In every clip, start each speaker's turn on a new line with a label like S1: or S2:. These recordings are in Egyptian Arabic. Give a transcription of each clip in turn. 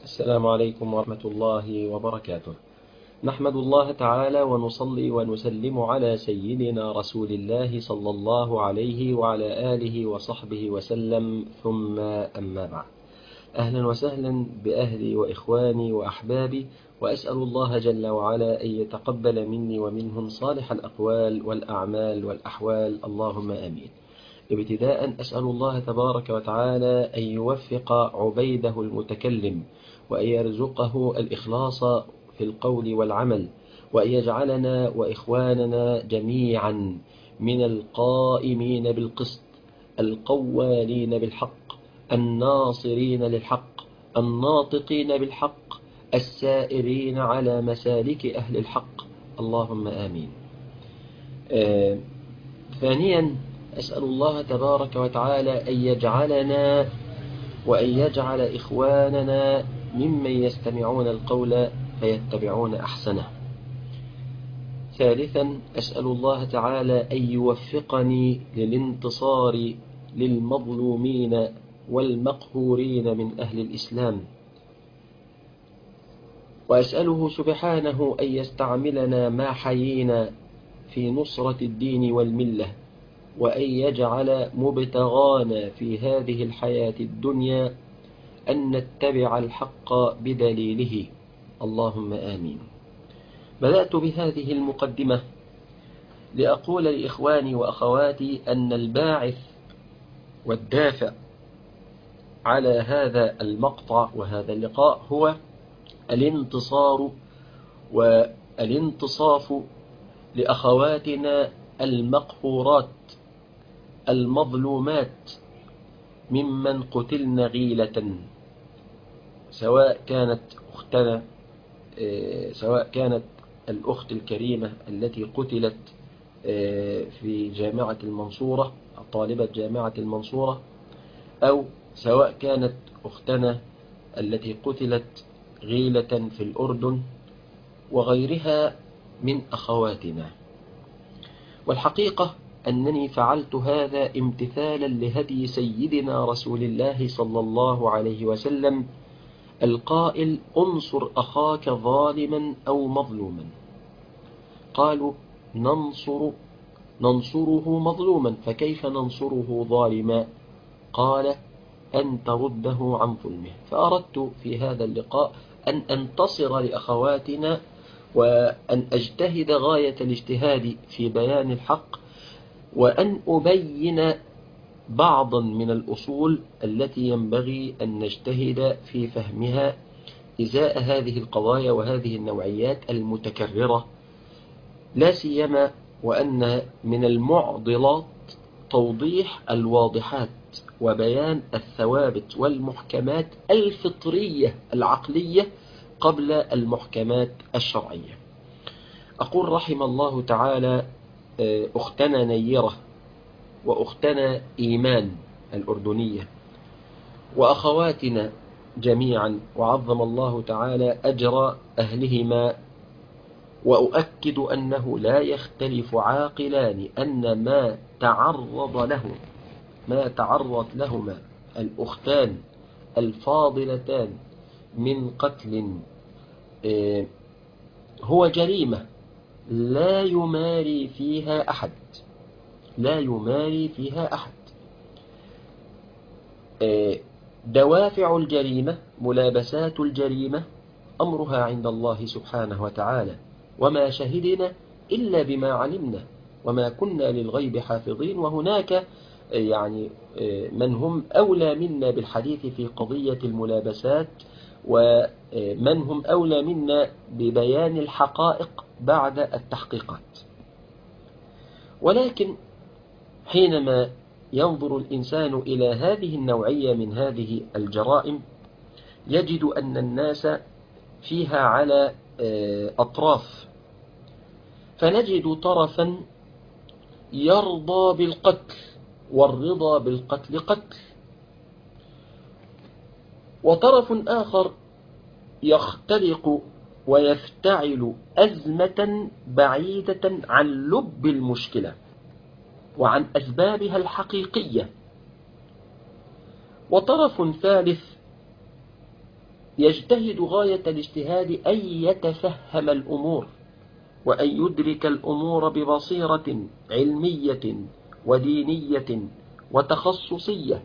S1: السلام عليكم ورحمة الله وبركاته نحمد الله تعالى ونصلي ونسلم على سيدنا رسول الله صلى الله عليه وعلى آله وصحبه وسلم ثم أما بعد أهلا وسهلا بأهلي وإخواني وأحبابي وأسأل الله جل وعلا أن يتقبل مني ومنهم صالح الأقوال والأعمال والأحوال اللهم آمين ابتداء أسأل الله تبارك وتعالى أن يوفق عبيده المتكلم وأن يرزقه الإخلاص في القول والعمل وأن يجعلنا وإخواننا جميعا من القائمين بالقسط القوالين بالحق الناصرين للحق الناطقين بالحق السائرين على مسالك أهل الحق اللهم آمين آه ثانيا أسأل الله تبارك وتعالى أن يجعلنا وأن يجعل إخواننا ممن يستمعون القول فيتبعون أحسنه ثالثا أسأل الله تعالى أن يوفقني للانتصار للمظلومين والمقهورين من أهل الإسلام وأسأله سبحانه أن يستعملنا ما حيينا في نصرة الدين والملة وأن يجعل مبتغانا في هذه الحياة الدنيا أن نتبع الحق بدليله اللهم آمين بدأت بهذه المقدمة لأقول لإخواني وأخواتي أن الباعث والدافع على هذا المقطع وهذا اللقاء هو الانتصار والانتصاف لأخواتنا المقهورات المظلومات ممن قتلن غيلة سواء كانت أختنا سواء كانت الأخت الكريمة التي قتلت في جامعة المنصورة طالبة جامعة المنصورة أو سواء كانت أختنا التي قتلت غيلة في الأردن وغيرها من أخواتنا والحقيقة أنني فعلت هذا امتثالا لهدي سيدنا رسول الله صلى الله عليه وسلم القائل انصر أخاك ظالما أو مظلوما قالوا ننصر ننصره مظلوما فكيف ننصره ظالما قال أن ترده عن ظلمه فأردت في هذا اللقاء أن أنتصر لأخواتنا وأن أجتهد غاية الاجتهاد في بيان الحق وأن أبين بعضا من الأصول التي ينبغي أن نجتهد في فهمها إزاء هذه القضايا وهذه النوعيات المتكررة لا سيما وأن من المعضلات توضيح الواضحات وبيان الثوابت والمحكمات الفطرية العقلية قبل المحكمات الشرعية أقول رحم الله تعالى أختنا نيرة وأختنا إيمان الأردنية وأخواتنا جميعا وعظم الله تعالى أجر أهلهما وأؤكد أنه لا يختلف عاقلان أن ما تعرض له ما تعرض لهما الأختان الفاضلتان من قتل هو جريمة لا يماري فيها أحد لا يماري فيها أحد دوافع الجريمة ملابسات الجريمة أمرها عند الله سبحانه وتعالى وما شهدنا إلا بما علمنا وما كنا للغيب حافظين وهناك يعني من هم أولى منا بالحديث في قضية الملابسات ومن هم أولى منا ببيان الحقائق بعد التحقيقات ولكن حينما ينظر الإنسان إلى هذه النوعية من هذه الجرائم يجد أن الناس فيها على أطراف فنجد طرفا يرضى بالقتل والرضا بالقتل قتل وطرف آخر يختلق ويفتعل أزمة بعيدة عن لب المشكلة وعن أسبابها الحقيقية وطرف ثالث يجتهد غاية الاجتهاد أن يتفهم الأمور وأن يدرك الأمور ببصيرة علمية ودينية وتخصصية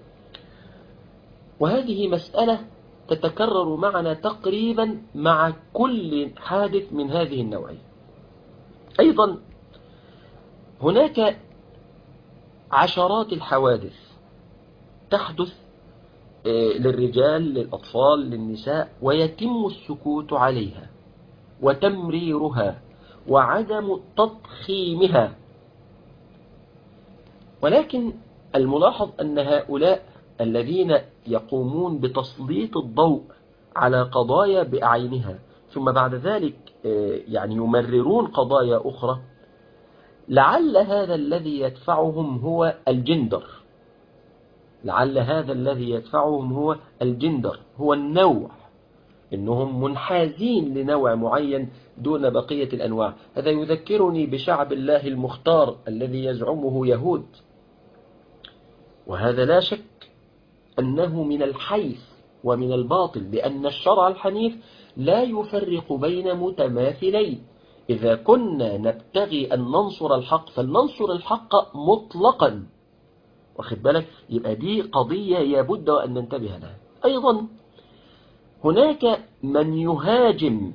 S1: وهذه مسألة تتكرر معنا تقريبا مع كل حادث من هذه النوعية أيضا هناك عشرات الحوادث تحدث آه، للرجال للأطفال للنساء ويتم السكوت عليها وتمريرها وعدم تضخيمها ولكن الملاحظ أن هؤلاء الذين يقومون بتسليط الضوء على قضايا بأعينها ثم بعد ذلك آه، يعني يمررون قضايا أخرى لعل هذا الذي يدفعهم هو الجندر لعل هذا الذي يدفعهم هو الجندر هو النوع إنهم منحازين لنوع معين دون بقية الأنواع هذا يذكرني بشعب الله المختار الذي يزعمه يهود وهذا لا شك أنه من الحيث ومن الباطل لأن الشرع الحنيف لا يفرق بين متماثلين إذا كنا نبتغي أن ننصر الحق فلننصر الحق مطلقا واخد بالك يبقى دي قضية يبد أن ننتبه لها أيضا هناك من يهاجم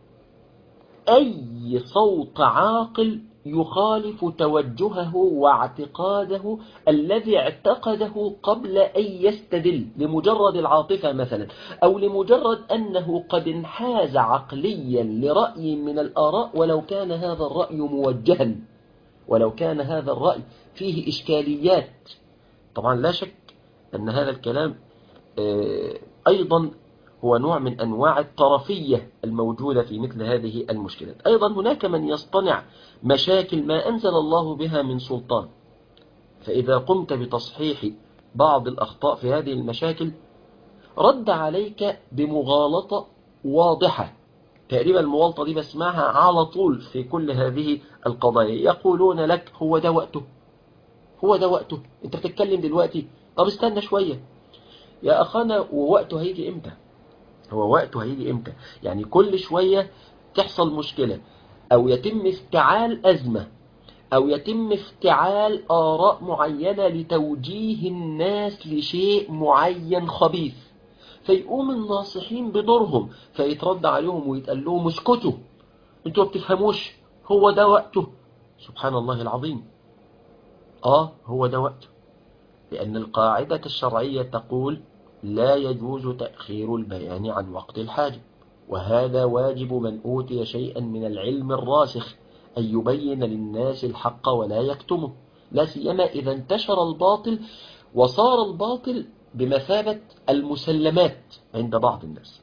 S1: أي صوت عاقل يخالف توجهه واعتقاده الذي اعتقده قبل أن يستدل لمجرد العاطفة مثلا أو لمجرد أنه قد انحاز عقليا لرأي من الآراء ولو كان هذا الرأي موجها ولو كان هذا الرأي فيه إشكاليات طبعا لا شك أن هذا الكلام آه، أيضا هو نوع من أنواع الطرفية الموجودة في مثل هذه المشكلات أيضا هناك من يصطنع مشاكل ما أنزل الله بها من سلطان فإذا قمت بتصحيح بعض الأخطاء في هذه المشاكل رد عليك بمغالطة واضحة تقريبا المغالطة دي بسمعها على طول في كل هذه القضايا يقولون لك هو ده وقته هو ده وقته انت بتتكلم دلوقتي طب استنى شوية يا أخانا ووقته هيجي امتى هو وقته هيجي امتى يعني كل شوية تحصل مشكلة او يتم افتعال ازمة او يتم افتعال اراء معينة لتوجيه الناس لشيء معين خبيث فيقوم الناصحين بدورهم فيترد عليهم ويتقال لهم اسكتوا انتوا ما بتفهموش هو ده وقته سبحان الله العظيم اه هو ده وقته لأن القاعدة الشرعية تقول لا يجوز تأخير البيان عن وقت الحاجة وهذا واجب من أوتي شيئا من العلم الراسخ أن يبين للناس الحق ولا يكتمه لا سيما إذا انتشر الباطل وصار الباطل بمثابة المسلمات عند بعض الناس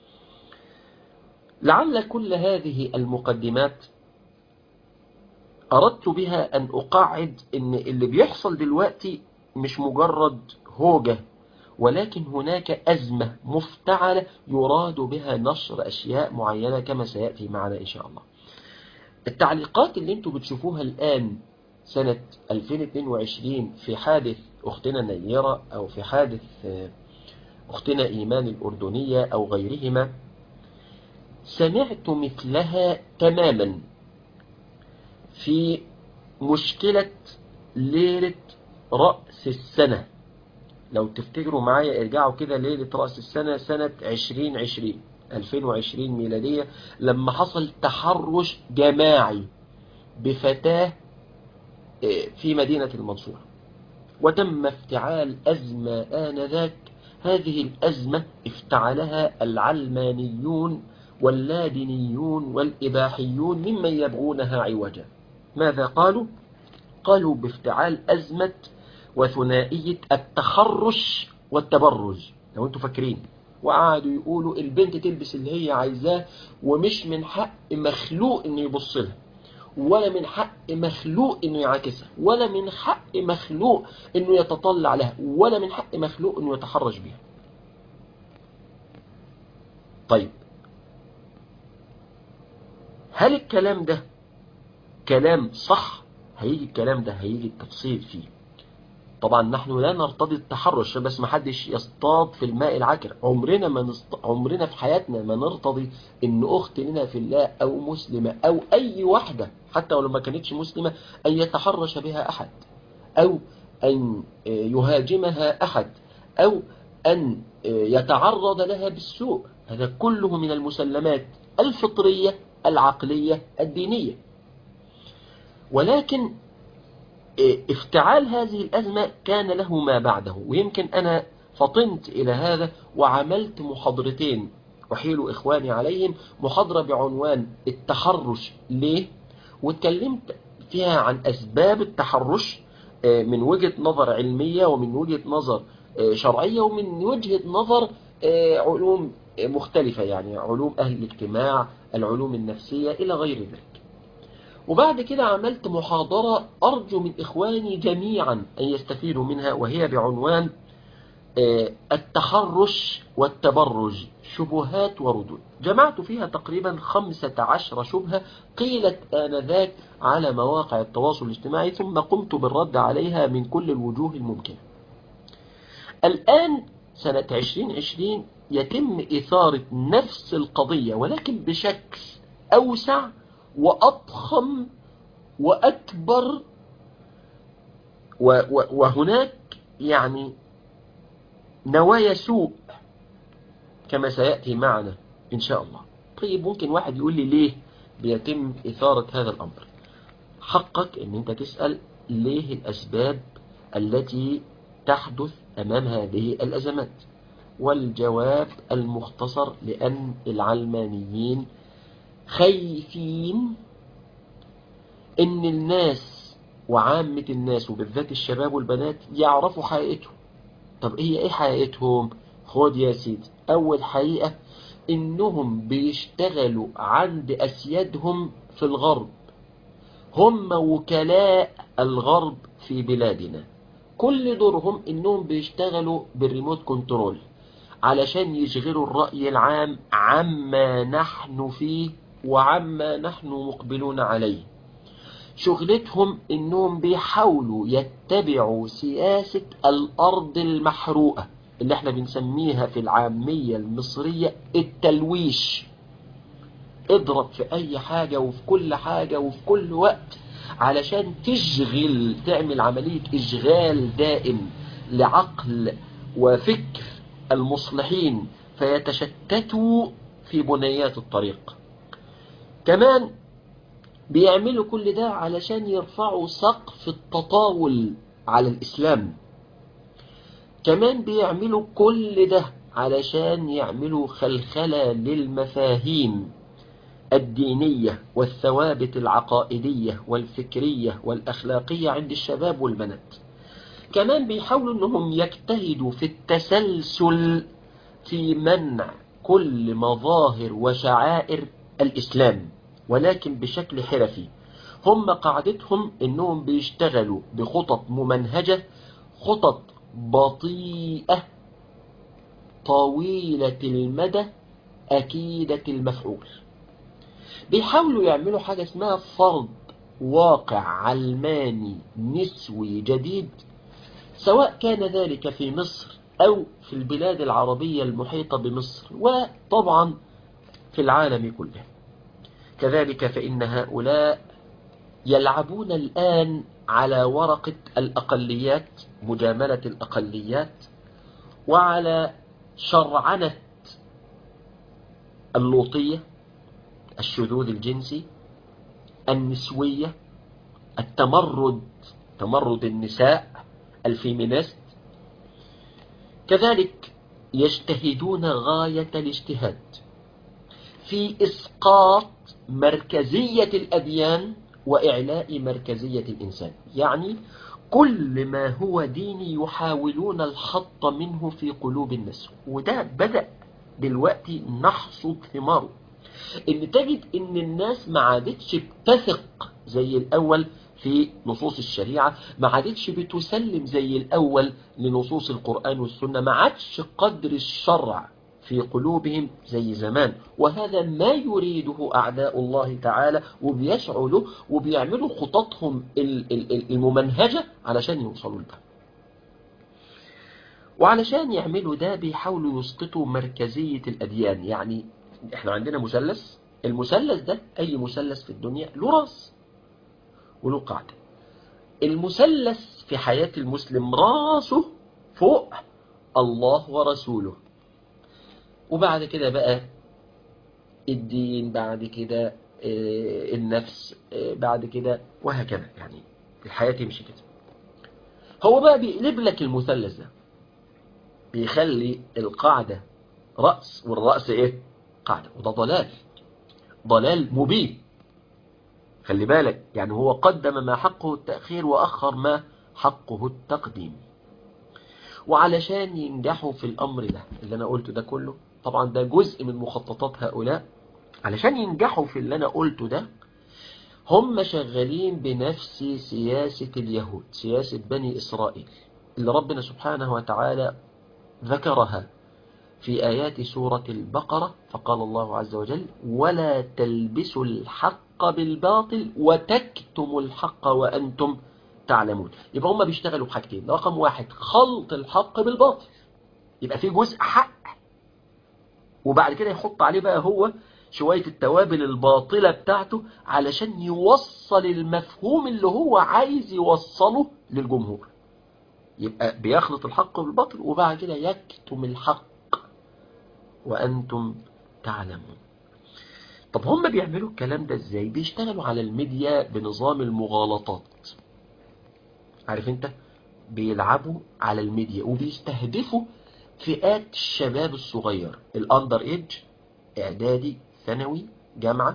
S1: لعل كل هذه المقدمات أردت بها أن أقعد أن اللي بيحصل دلوقتي مش مجرد هوجة ولكن هناك أزمة مفتعلة يراد بها نشر أشياء معينة كما سيأتي معنا إن شاء الله التعليقات اللي انتم بتشوفوها الآن سنة 2022 في حادث أختنا نيرة أو في حادث أختنا إيمان الأردنية أو غيرهما سمعت مثلها تماما في مشكلة ليلة رأس السنة لو تفتكروا معايا ارجعوا كده ليلة رأس السنة سنة 2020 2020 ميلادية لما حصل تحرش جماعي بفتاة آه، في مدينة المنصورة وتم افتعال أزمة آنذاك هذه الأزمة افتعلها العلمانيون واللادينيون والإباحيون ممن يبغونها عوجا ماذا قالوا؟ قالوا بافتعال أزمة وثنائية التخرش والتبرج لو انتوا فاكرين وقعدوا يقولوا البنت تلبس اللي هي عايزاه ومش من حق مخلوق انه يبص لها ولا من حق مخلوق انه يعاكسها ولا من حق مخلوق انه يتطلع لها ولا من حق مخلوق انه يتحرش بها طيب هل الكلام ده كلام صح هيجي الكلام ده هيجي التفصيل فيه طبعا نحن لا نرتضي التحرش بس ما حدش يصطاد في الماء العكر عمرنا ما نست... عمرنا في حياتنا ما نرتضي ان اخت لنا في الله او مسلمة او اي واحدة حتى ولو ما كانتش مسلمة ان يتحرش بها احد او ان يهاجمها احد او ان يتعرض لها بالسوء هذا كله من المسلمات الفطرية العقلية الدينية ولكن افتعال هذه الأزمة كان له ما بعده ويمكن أنا فطنت إلى هذا وعملت محاضرتين أحيل إخواني عليهم محاضرة بعنوان التحرش ليه واتكلمت فيها عن أسباب التحرش من وجهة نظر علمية ومن وجهة نظر شرعية ومن وجهة نظر علوم مختلفة يعني علوم أهل الاجتماع العلوم النفسية إلى غير ذلك وبعد كده عملت محاضرة أرجو من إخواني جميعا أن يستفيدوا منها وهي بعنوان التحرش والتبرج شبهات وردود جمعت فيها تقريبا خمسة عشر شبهة قيلت آنذاك على مواقع التواصل الاجتماعي ثم قمت بالرد عليها من كل الوجوه الممكنة الآن سنة 2020 يتم إثارة نفس القضية ولكن بشكل أوسع وأضخم وأكبر وهناك يعني نوايا سوء كما سيأتي معنا إن شاء الله طيب ممكن واحد يقول لي ليه بيتم إثارة هذا الأمر حقك أن أنت تسأل ليه الأسباب التي تحدث أمام هذه الأزمات والجواب المختصر لأن العلمانيين خايفين ان الناس وعامة الناس وبالذات الشباب والبنات يعرفوا حقيقتهم طب ايه ايه حقيقتهم خد يا سيدي اول حقيقة انهم بيشتغلوا عند اسيادهم في الغرب هم وكلاء الغرب في بلادنا كل دورهم انهم بيشتغلوا بالريموت كنترول علشان يشغلوا الرأي العام عما نحن فيه وعما نحن مقبلون عليه شغلتهم انهم بيحاولوا يتبعوا سياسة الارض المحروقة اللي احنا بنسميها في العامية المصرية التلويش اضرب في اي حاجة وفي كل حاجة وفي كل وقت علشان تشغل تعمل عملية اشغال دائم لعقل وفكر المصلحين فيتشتتوا في بنيات الطريق كمان بيعملوا كل ده علشان يرفعوا سقف التطاول على الإسلام كمان بيعملوا كل ده علشان يعملوا خلخلة للمفاهيم الدينية والثوابت العقائدية والفكرية والأخلاقية عند الشباب والبنات كمان بيحاولوا أنهم يجتهدوا في التسلسل في منع كل مظاهر وشعائر الإسلام ولكن بشكل حرفي هم قاعدتهم انهم بيشتغلوا بخطط ممنهجة خطط بطيئة طويلة المدى أكيدة المفعول بيحاولوا يعملوا حاجة اسمها فرض واقع علماني نسوي جديد سواء كان ذلك في مصر أو في البلاد العربية المحيطة بمصر وطبعا في العالم كله كذلك فإن هؤلاء يلعبون الآن على ورقة الأقليات مجاملة الأقليات وعلى شرعنة اللوطية الشذوذ الجنسي النسوية التمرد تمرد النساء الفيمينست كذلك يجتهدون غاية الاجتهاد في إسقاط مركزية الأديان وإعلاء مركزية الإنسان يعني كل ما هو ديني يحاولون الحط منه في قلوب الناس وده بدأ دلوقتي نحصد ثماره ان تجد ان الناس ما عادتش بتثق زي الاول في نصوص الشريعة ما عادتش بتسلم زي الاول لنصوص القرآن والسنة ما عادش قدر الشرع في قلوبهم زي زمان وهذا ما يريده أعداء الله تعالى وبيسعوا له وبيعملوا خططهم الممنهجة علشان يوصلوا لده وعلشان يعملوا ده بيحاولوا يسقطوا مركزية الأديان يعني احنا عندنا مثلث المثلث ده أي مثلث في الدنيا له راس وله قاعدة المثلث في حياة المسلم راسه فوق الله ورسوله وبعد كده بقى الدين بعد كده النفس بعد كده وهكذا يعني الحياة تمشي كده هو بقى بيقلب لك المثلث ده بيخلي القاعدة رأس والرأس ايه قاعدة وده ضلال ضلال مبين خلي بالك يعني هو قدم ما حقه التأخير وأخر ما حقه التقديم وعلشان ينجحوا في الأمر ده اللي أنا قلته ده كله طبعا ده جزء من مخططات هؤلاء علشان ينجحوا في اللي أنا قلته ده هم شغالين بنفس سياسة اليهود سياسة بني إسرائيل اللي ربنا سبحانه وتعالى ذكرها في آيات سورة البقرة فقال الله عز وجل ولا تلبسوا الحق بالباطل وتكتموا الحق وأنتم تعلمون يبقى هم بيشتغلوا بحاجتين رقم واحد خلط الحق بالباطل يبقى في جزء حق وبعد كده يحط عليه بقى هو شوية التوابل الباطلة بتاعته علشان يوصل المفهوم اللي هو عايز يوصله للجمهور يبقى بيخلط الحق بالباطل وبعد كده يكتم الحق وأنتم تعلمون طب هم بيعملوا الكلام ده ازاي بيشتغلوا على الميديا بنظام المغالطات عارف انت بيلعبوا على الميديا وبيستهدفوا فئات الشباب الصغير الاندر ايدج اعدادي ثانوي جامعة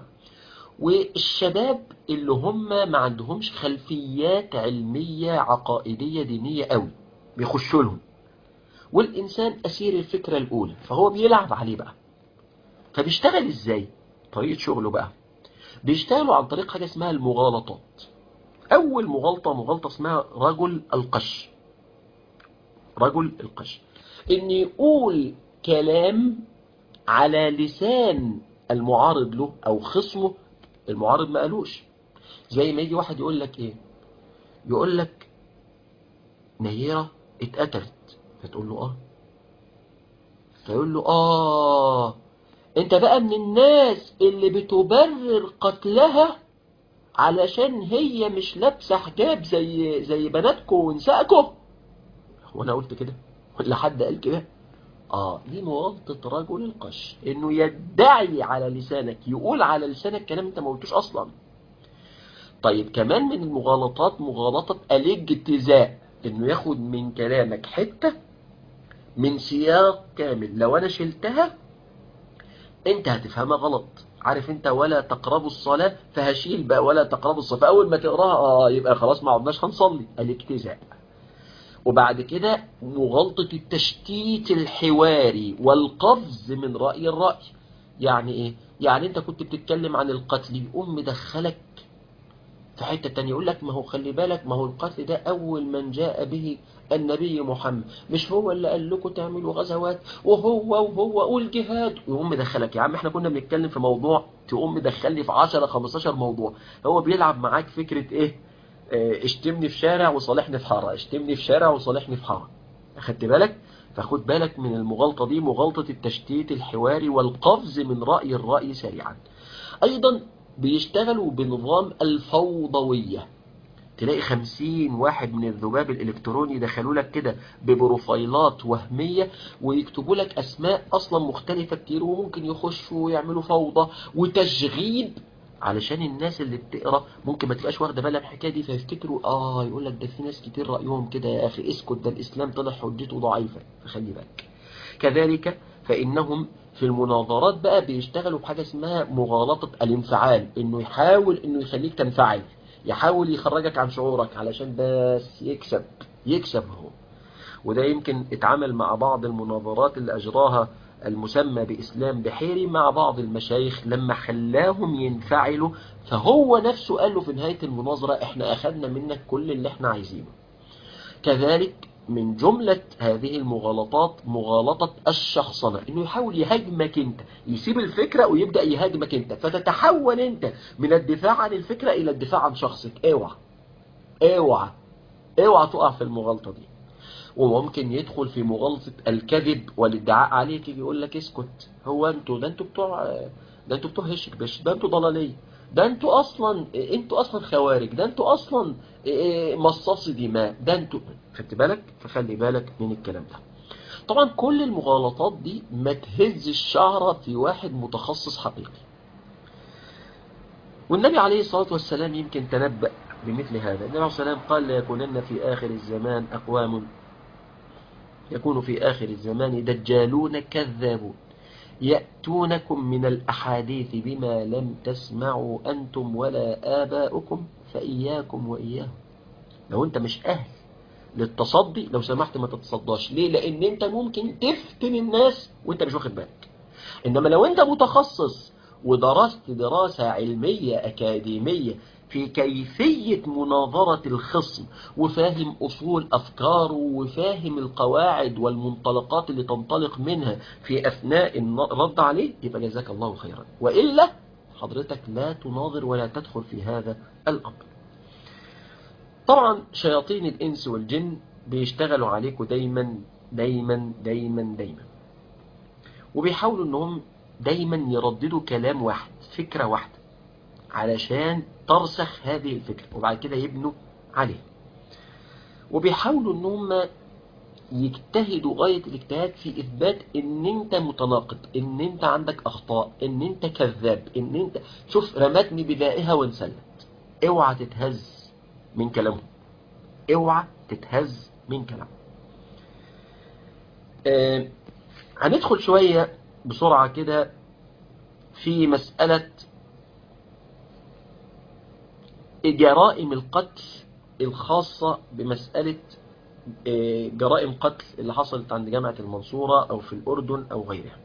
S1: والشباب اللي هم ما عندهمش خلفيات علمية عقائدية دينية قوي بيخشوا لهم والإنسان أسير الفكرة الأولى فهو بيلعب عليه بقى فبيشتغل إزاي طريقة شغله بقى بيشتغلوا عن طريق حاجة اسمها المغالطات أول مغالطة مغالطة اسمها رجل القش رجل القش إن يقول كلام على لسان المعارض له أو خصمه المعارض ما قالوش زي ما يجي واحد يقول لك إيه يقول لك نيرة اتقتلت فتقول له اه فيقول له اه انت بقى من الناس اللي بتبرر قتلها علشان هي مش لابسه حجاب زي زي بناتكم ونسائكم هو انا قلت كده ولا حد قال كده اه دي مغالطة رجل القش انه يدعي على لسانك يقول على لسانك كلام انت ما قلتوش اصلا طيب كمان من المغالطات مغالطة الاجتزاء انه ياخد من كلامك حتة من سياق كامل لو انا شلتها انت هتفهمها غلط عارف انت ولا تقربوا الصلاة فهشيل بقى ولا تقربوا الصلاة فاول ما تقراها اه يبقى خلاص ما عدناش هنصلي الاجتزاء وبعد كده مغالطة التشتيت الحواري والقفز من رأي الرأي يعني ايه يعني انت كنت بتتكلم عن القتل يقوم مدخلك في حتة تانية يقول لك ما هو خلي بالك ما هو القتل ده أول من جاء به النبي محمد مش هو اللي قال لكم تعملوا غزوات وهو وهو والجهاد يقوم مدخلك يا عم احنا كنا بنتكلم في موضوع تقوم مدخلني في 10 15 موضوع هو بيلعب معاك فكرة ايه اه اشتمني في شارع وصالحني في حارة اشتمني في شارع وصالحني في حارة اخدت بالك فخد بالك من المغالطة دي مغالطة التشتيت الحواري والقفز من رأي الرأي سريعا أيضا بيشتغلوا بنظام الفوضوية تلاقي خمسين واحد من الذباب الإلكتروني دخلوا لك كده ببروفايلات وهمية ويكتبوا لك أسماء أصلا مختلفة كتير وممكن يخشوا ويعملوا فوضى وتشغيب علشان الناس اللي بتقرا ممكن ما تبقاش واخده بالها الحكايه دي فيفتكروا اه يقول لك ده في ناس كتير رايهم كده يا اخي اسكت ده الاسلام طلع حجته ضعيفه فخلي بالك كذلك فانهم في المناظرات بقى بيشتغلوا بحاجة اسمها مغالطة الانفعال انه يحاول انه يخليك تنفعل يحاول يخرجك عن شعورك علشان بس يكسب يكسب هو وده يمكن اتعامل مع بعض المناظرات اللي اجراها المسمى بإسلام بحيري مع بعض المشايخ لما خلاهم ينفعلوا فهو نفسه قال له في نهاية المناظرة احنا اخدنا منك كل اللي احنا عايزينه كذلك من جملة هذه المغالطات مغالطة الشخصنة انه يحاول يهاجمك انت يسيب الفكرة ويبدأ يهاجمك انت فتتحول انت من الدفاع عن الفكرة الى الدفاع عن شخصك اوعى اوعى اوعى تقع في المغالطة دي وممكن يدخل في مغالطة الكذب والادعاء عليك يقول لك اسكت هو انتوا ده انتوا بتوع ده انتوا بتوع هشك بش ده انتوا ضلالية ده انتوا اصلا انتوا اصلا خوارج ده انتوا اصلا مصاصي دماء ده انتوا خدت بالك فخلي بالك من الكلام ده طبعا كل المغالطات دي ما تهز الشعرة في واحد متخصص حقيقي والنبي عليه الصلاة والسلام يمكن تنبأ بمثل هذا النبي عليه الصلاة والسلام قال ليكونن في آخر الزمان أقوام يكون في آخر الزمان دجالون كذابون يأتونكم من الأحاديث بما لم تسمعوا أنتم ولا آباؤكم فإياكم وإياهم لو أنت مش أهل للتصدي لو سمحت ما تتصداش ليه لأن أنت ممكن تفتن الناس وأنت مش واخد بالك إنما لو أنت متخصص ودرست دراسة علمية أكاديمية في كيفية مناظرة الخصم وفاهم أصول أفكاره وفاهم القواعد والمنطلقات اللي تنطلق منها في أثناء الرد عليه يبقى جزاك الله خيرا وإلا حضرتك لا تناظر ولا تدخل في هذا الأمر طبعا شياطين الإنس والجن بيشتغلوا عليكم دايما دايما دايما دايما وبيحاولوا أنهم دايما يرددوا كلام واحد فكرة واحدة علشان ترسخ هذه الفكرة وبعد كده يبنوا عليها وبيحاولوا ان هم يجتهدوا غاية الاجتهاد في اثبات ان انت متناقض ان انت عندك اخطاء ان انت كذاب ان انت شوف رمتني بدائها وانسلت اوعى تتهز من كلامهم اوعى تتهز من كلامهم آه هندخل شوية بسرعة كده في مسألة جرائم القتل الخاصة بمسألة جرائم قتل اللي حصلت عند جامعة المنصورة أو في الأردن أو غيرها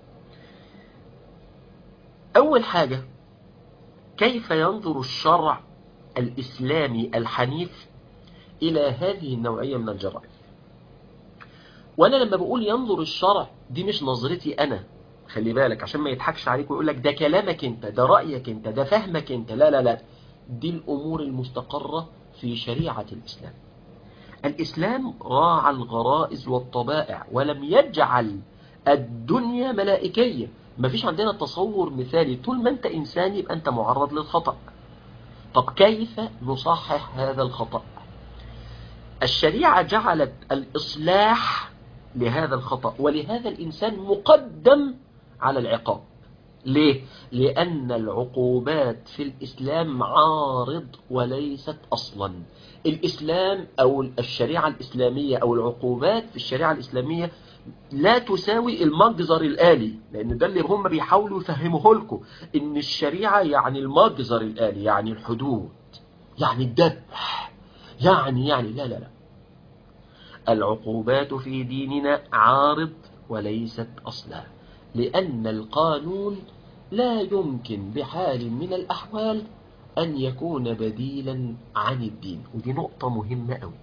S1: أول حاجة كيف ينظر الشرع الإسلامي الحنيف إلى هذه النوعية من الجرائم وأنا لما بقول ينظر الشرع دي مش نظرتي أنا خلي بالك عشان ما يضحكش عليك ويقول لك ده كلامك انت ده رأيك انت ده فهمك انت لا لا لا دي الأمور المستقرة في شريعة الإسلام الإسلام راعى الغرائز والطبائع ولم يجعل الدنيا ملائكية ما فيش عندنا تصور مثالي طول ما أنت إنسان يبقى أنت معرض للخطأ طب كيف نصحح هذا الخطأ الشريعة جعلت الإصلاح لهذا الخطأ ولهذا الإنسان مقدم على العقاب ليه؟ لأن العقوبات في الإسلام عارض وليست أصلا الإسلام أو الشريعة الإسلامية أو العقوبات في الشريعة الإسلامية لا تساوي المجزر الآلي لأن ده اللي هم بيحاولوا يفهموه لكم إن الشريعة يعني المجزر الآلي يعني الحدود يعني الذبح يعني يعني لا لا لا العقوبات في ديننا عارض وليست أصلا لأن القانون لا يمكن بحال من الأحوال أن يكون بديلا عن الدين ودي نقطة مهمة أوي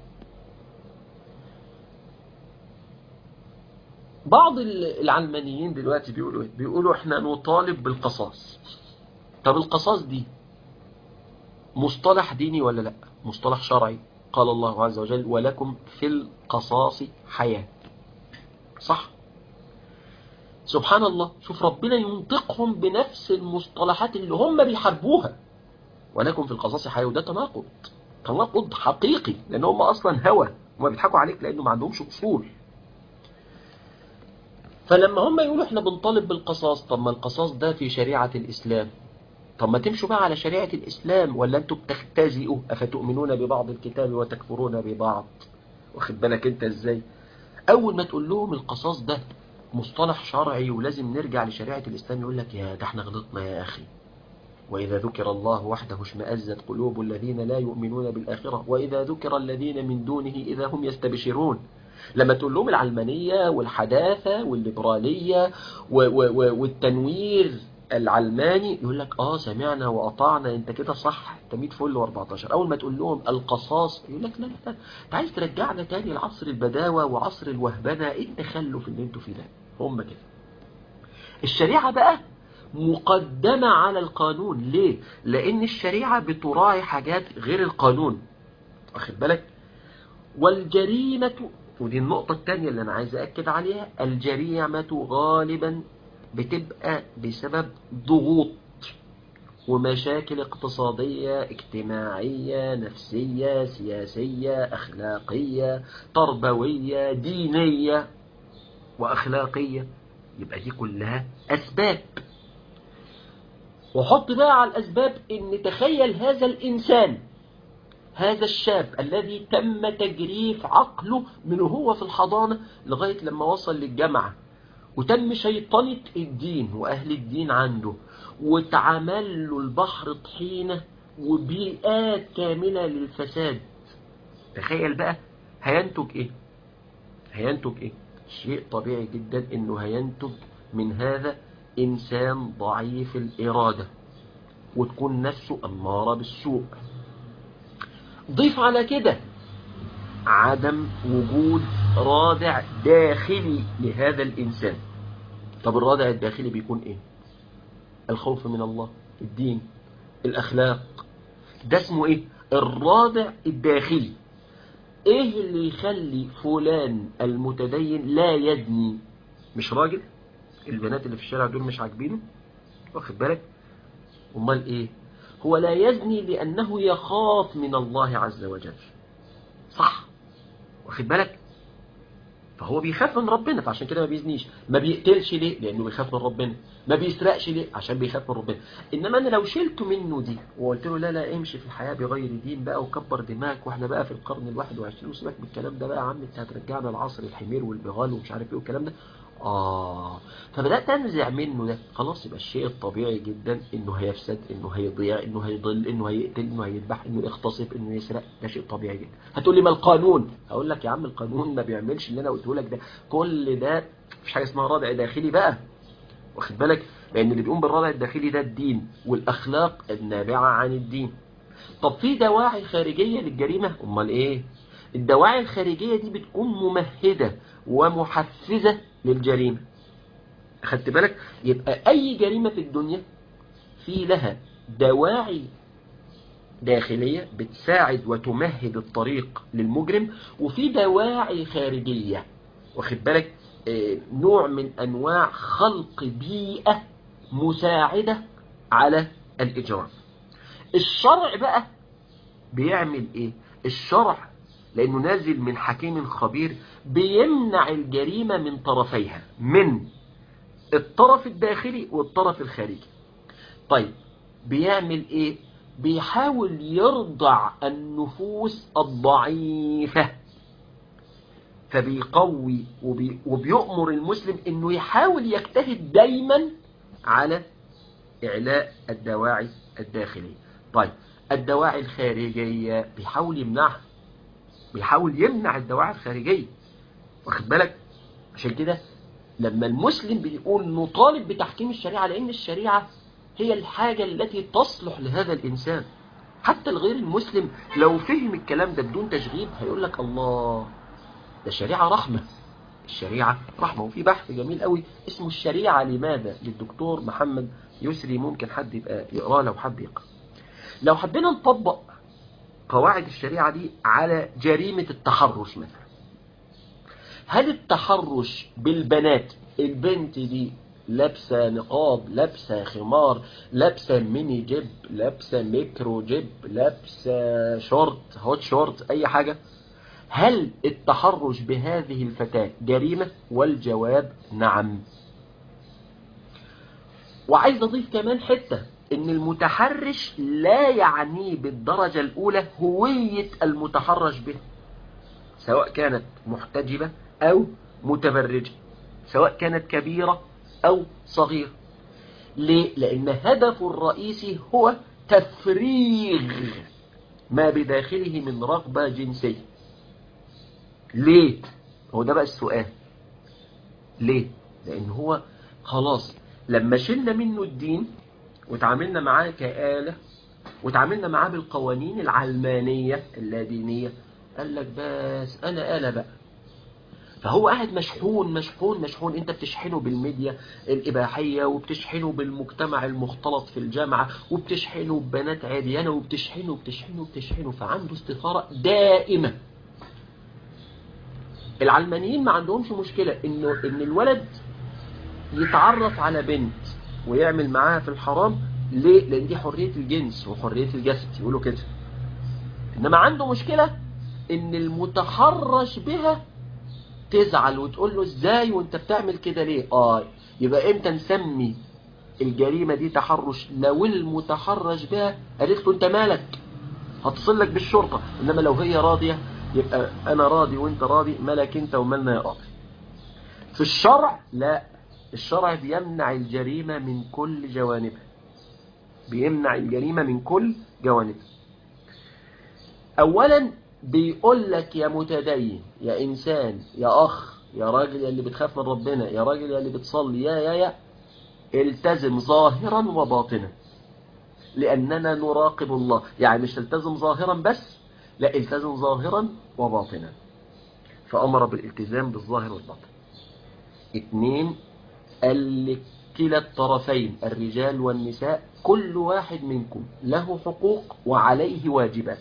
S1: بعض العلمانيين دلوقتي بيقولوا بيقولوا احنا نطالب بالقصاص طب القصاص دي مصطلح ديني ولا لا مصطلح شرعي قال الله عز وجل ولكم في القصاص حياة صح سبحان الله شوف ربنا ينطقهم بنفس المصطلحات اللي هم بيحاربوها ولكم في القصاص حياة وده تناقض تناقض حقيقي لان هم اصلا هوى هم بيضحكوا عليك لانه ما عندهمش اصول فلما هم يقولوا احنا بنطالب بالقصاص طب ما القصاص ده في شريعة الاسلام طب ما تمشوا بقى على شريعة الاسلام ولا انتوا بتختزئوا افتؤمنون ببعض الكتاب وتكفرون ببعض واخد بالك انت ازاي اول ما تقول لهم القصاص ده مصطلح شرعي ولازم نرجع لشريعة الاسلام يقول لك يا ده احنا غلطنا يا اخي وإذا ذكر الله وحده اشمأزت قلوب الذين لا يؤمنون بالآخرة وإذا ذكر الذين من دونه إذا هم يستبشرون لما تقول لهم العلمانية والحداثة والليبرالية والتنوير العلماني يقول لك اه سمعنا وأطعنا انت كده صح انت 100 فل و14 اول ما تقول لهم القصاص يقول لك لا لا لا انت عايز ترجعنا تاني لعصر البداوة وعصر الوهبنة ايه التخلف اللي انتوا فيه ده هم كده الشريعة بقى مقدمة على القانون ليه؟ لأن الشريعة بتراعي حاجات غير القانون واخد بالك؟ والجريمة ودي النقطة التانية اللي أنا عايز أكد عليها الجريمة غالبا بتبقى بسبب ضغوط ومشاكل اقتصادية اجتماعية نفسية سياسية أخلاقية تربوية دينية وأخلاقية يبقى دي كلها أسباب وحط بقى على الأسباب إن تخيل هذا الإنسان هذا الشاب الذي تم تجريف عقله من هو في الحضانة لغاية لما وصل للجامعة وتم شيطنة الدين وأهل الدين عنده واتعمل له البحر طحينة وبيئات كاملة للفساد تخيل بقى هينتج ايه هينتج ايه شيء طبيعي جدا انه هينتج من هذا انسان ضعيف الارادة وتكون نفسه امارة بالسوء ضيف على كده عدم وجود رادع داخلي لهذا الإنسان طب الرادع الداخلي بيكون إيه الخوف من الله الدين الأخلاق ده اسمه إيه الرادع الداخلي إيه اللي يخلي فلان المتدين لا يزني مش راجل البنات اللي في الشارع دول مش عاجبينه واخد بالك امال ايه هو لا يزني لأنه يخاف من الله عز وجل صح واخد بالك فهو بيخاف من ربنا فعشان كده ما بيزنيش ما بيقتلش ليه لانه بيخاف من ربنا ما بيسرقش ليه عشان بيخاف من ربنا انما انا لو شلته منه دي وقلت له لا لا امشي في الحياه بغير دين بقى وكبر دماغك واحنا بقى في القرن ال21 وسيبك من الكلام ده بقى يا عم انت هترجعنا لعصر الحمير والبغال ومش عارف ايه والكلام ده آه فبدأت أنزع منه ده خلاص يبقى الشيء الطبيعي جدا إنه هيفسد إنه هيضيع إنه هيضل إنه هيقتل إنه هيذبح إنه يغتصب إنه يسرق ده شيء طبيعي جدا هتقول لي ما القانون هقول لك يا عم القانون ما بيعملش اللي أنا قلته لك ده كل ده مفيش حاجة اسمها رادع داخلي بقى واخد بالك لأن اللي بيقوم بالرادع الداخلي ده الدين والأخلاق النابعة عن الدين طب في دواعي خارجية للجريمة أمال إيه الدواعي الخارجية دي بتكون ممهدة ومحفزة للجريمة أخدت بالك يبقى أي جريمة في الدنيا في لها دواعي داخلية بتساعد وتمهد الطريق للمجرم وفي دواعي خارجية واخد بالك آه، نوع من أنواع خلق بيئة مساعدة على الإجرام الشرع بقى بيعمل إيه الشرع لأنه نازل من حكيم خبير بيمنع الجريمة من طرفيها من الطرف الداخلي والطرف الخارجي طيب بيعمل ايه بيحاول يرضع النفوس الضعيفة فبيقوي وبي وبيؤمر المسلم انه يحاول يجتهد دايما على اعلاء الدواعي الداخلية طيب الدواعي الخارجية بيحاول يمنعها بيحاول يمنع الدواعي الخارجية واخد بالك عشان كده لما المسلم بيقول نطالب بتحكيم الشريعة لأن الشريعة هي الحاجة التي تصلح لهذا الإنسان حتى الغير المسلم لو فهم الكلام ده بدون تشغيب هيقول لك الله ده الشريعة رحمة الشريعة رحمة وفي بحث جميل قوي اسمه الشريعة لماذا للدكتور محمد يسري ممكن حد يبقى يقراه لو حب يقرأ لو حبينا نطبق قواعد الشريعة دي على جريمة التحرش مثلا هل التحرش بالبنات البنت دي لابسة نقاب لابسة خمار لابسة ميني جيب لابسة ميكرو جيب لابسة شورت هوت شورت أي حاجة هل التحرش بهذه الفتاة جريمة والجواب نعم وعايز أضيف كمان حتة ان المتحرش لا يعني بالدرجة الاولى هوية المتحرش به سواء كانت محتجبة او متبرجة سواء كانت كبيرة او صغيرة ليه؟ لان هدفه الرئيسي هو تفريغ ما بداخله من رغبة جنسية ليه؟ هو ده بقى السؤال ليه؟ لان هو خلاص لما شلنا منه الدين وتعاملنا معاه كآلة وتعاملنا معاه بالقوانين العلمانية اللادينية قال لك بس أنا آلة بقى فهو قاعد مشحون مشحون مشحون انت بتشحنه بالميديا الإباحية وبتشحنه بالمجتمع المختلط في الجامعة وبتشحنه ببنات عاديانة وبتشحنه وبتشحنه وبتشحنه فعنده استثارة دائمة العلمانيين ما عندهمش مشكلة انه ان الولد يتعرف على بنت ويعمل معاها في الحرام ليه لان دي حرية الجنس وحرية الجسد يقولوا كده انما عنده مشكلة ان المتحرش بها تزعل وتقول له ازاي وانت بتعمل كده ليه اه يبقى امتى نسمي الجريمة دي تحرش لو المتحرش بها قالت له انت مالك هتصل لك بالشرطة انما لو هي راضية يبقى انا راضي وانت راضي مالك انت ومالنا يا راضي في الشرع لا الشرع بيمنع الجريمة من كل جوانبها بيمنع الجريمة من كل جوانبها اولا بيقول لك يا متدين يا انسان يا اخ يا راجل يا اللي بتخاف من ربنا يا راجل يا اللي بتصلي يا يا يا التزم ظاهرا وباطنا لأننا نراقب الله يعني مش تلتزم ظاهرا بس لا التزم ظاهرا وباطنا فأمر بالالتزام بالظاهر والباطن اثنين قال كلا الطرفين الرجال والنساء كل واحد منكم له حقوق وعليه واجبات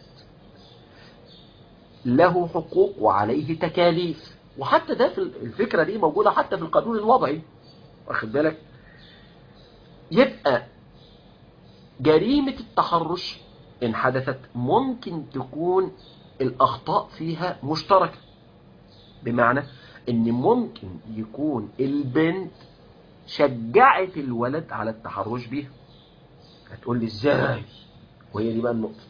S1: له حقوق وعليه تكاليف وحتى ده في الفكرة دي موجودة حتى في القانون الوضعي واخد بالك يبقى جريمة التحرش إن حدثت ممكن تكون الأخطاء فيها مشتركة بمعنى إن ممكن يكون البنت شجعت الولد على التحرش بيها هتقول لي إزاي وهي دي بقى النقطة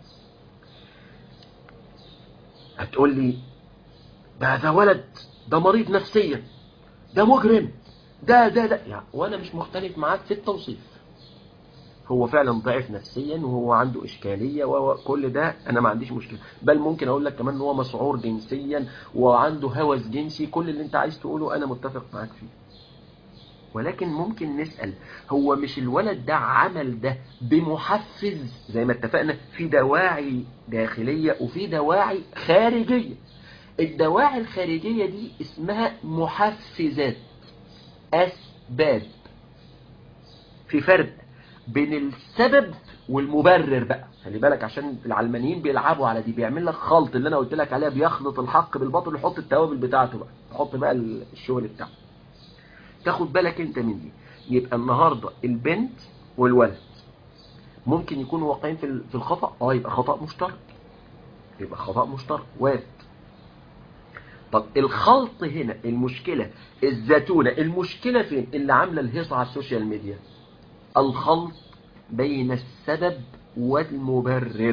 S1: هتقول لي ده ده ولد ده مريض نفسيا ده مجرم ده ده ده يعني وانا مش مختلف معاك في التوصيف هو فعلا ضعيف نفسيا وهو عنده اشكاليه وكل ده انا ما عنديش مشكله بل ممكن اقول لك كمان ان هو مسعور جنسيا وعنده هوس جنسي كل اللي انت عايز تقوله انا متفق معاك فيه ولكن ممكن نسأل هو مش الولد ده عمل ده بمحفز زي ما اتفقنا في دواعي داخلية وفي دواعي خارجية الدواعي الخارجية دي اسمها محفزات أسباب في فرق بين السبب والمبرر بقى خلي بالك عشان العلمانيين بيلعبوا على دي بيعمل لك خلط اللي انا قلت لك عليها بيخلط الحق بالباطل ويحط التوابل بتاعته بقى يحط بقى الشغل بتاعه تاخد بالك انت من دي يبقى النهاردة البنت والولد ممكن يكونوا واقعين في في الخطأ اه يبقى خطأ مشترك يبقى خطأ مشترك وارد طب الخلط هنا المشكلة الزتونة المشكلة فين اللي عاملة الهيصة على السوشيال ميديا الخلط بين السبب والمبرر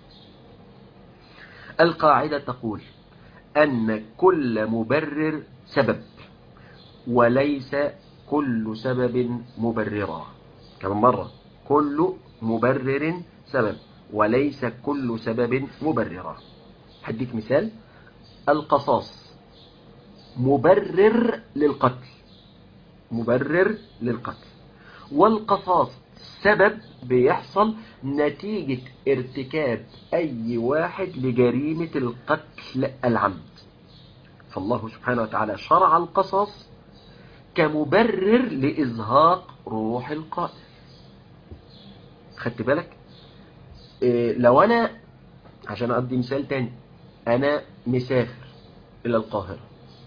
S1: القاعدة تقول أن كل مبرر سبب وليس كل سبب مبررا كمان مرة كل مبرر سبب وليس كل سبب مبررا هديك مثال القصاص مبرر للقتل مبرر للقتل والقصاص سبب بيحصل نتيجة ارتكاب أي واحد لجريمة القتل العمد فالله سبحانه وتعالى شرع القصاص كمبرر لإزهاق روح القاتل خدت بالك إيه لو أنا عشان أدي مثال تاني أنا مسافر إلى القاهرة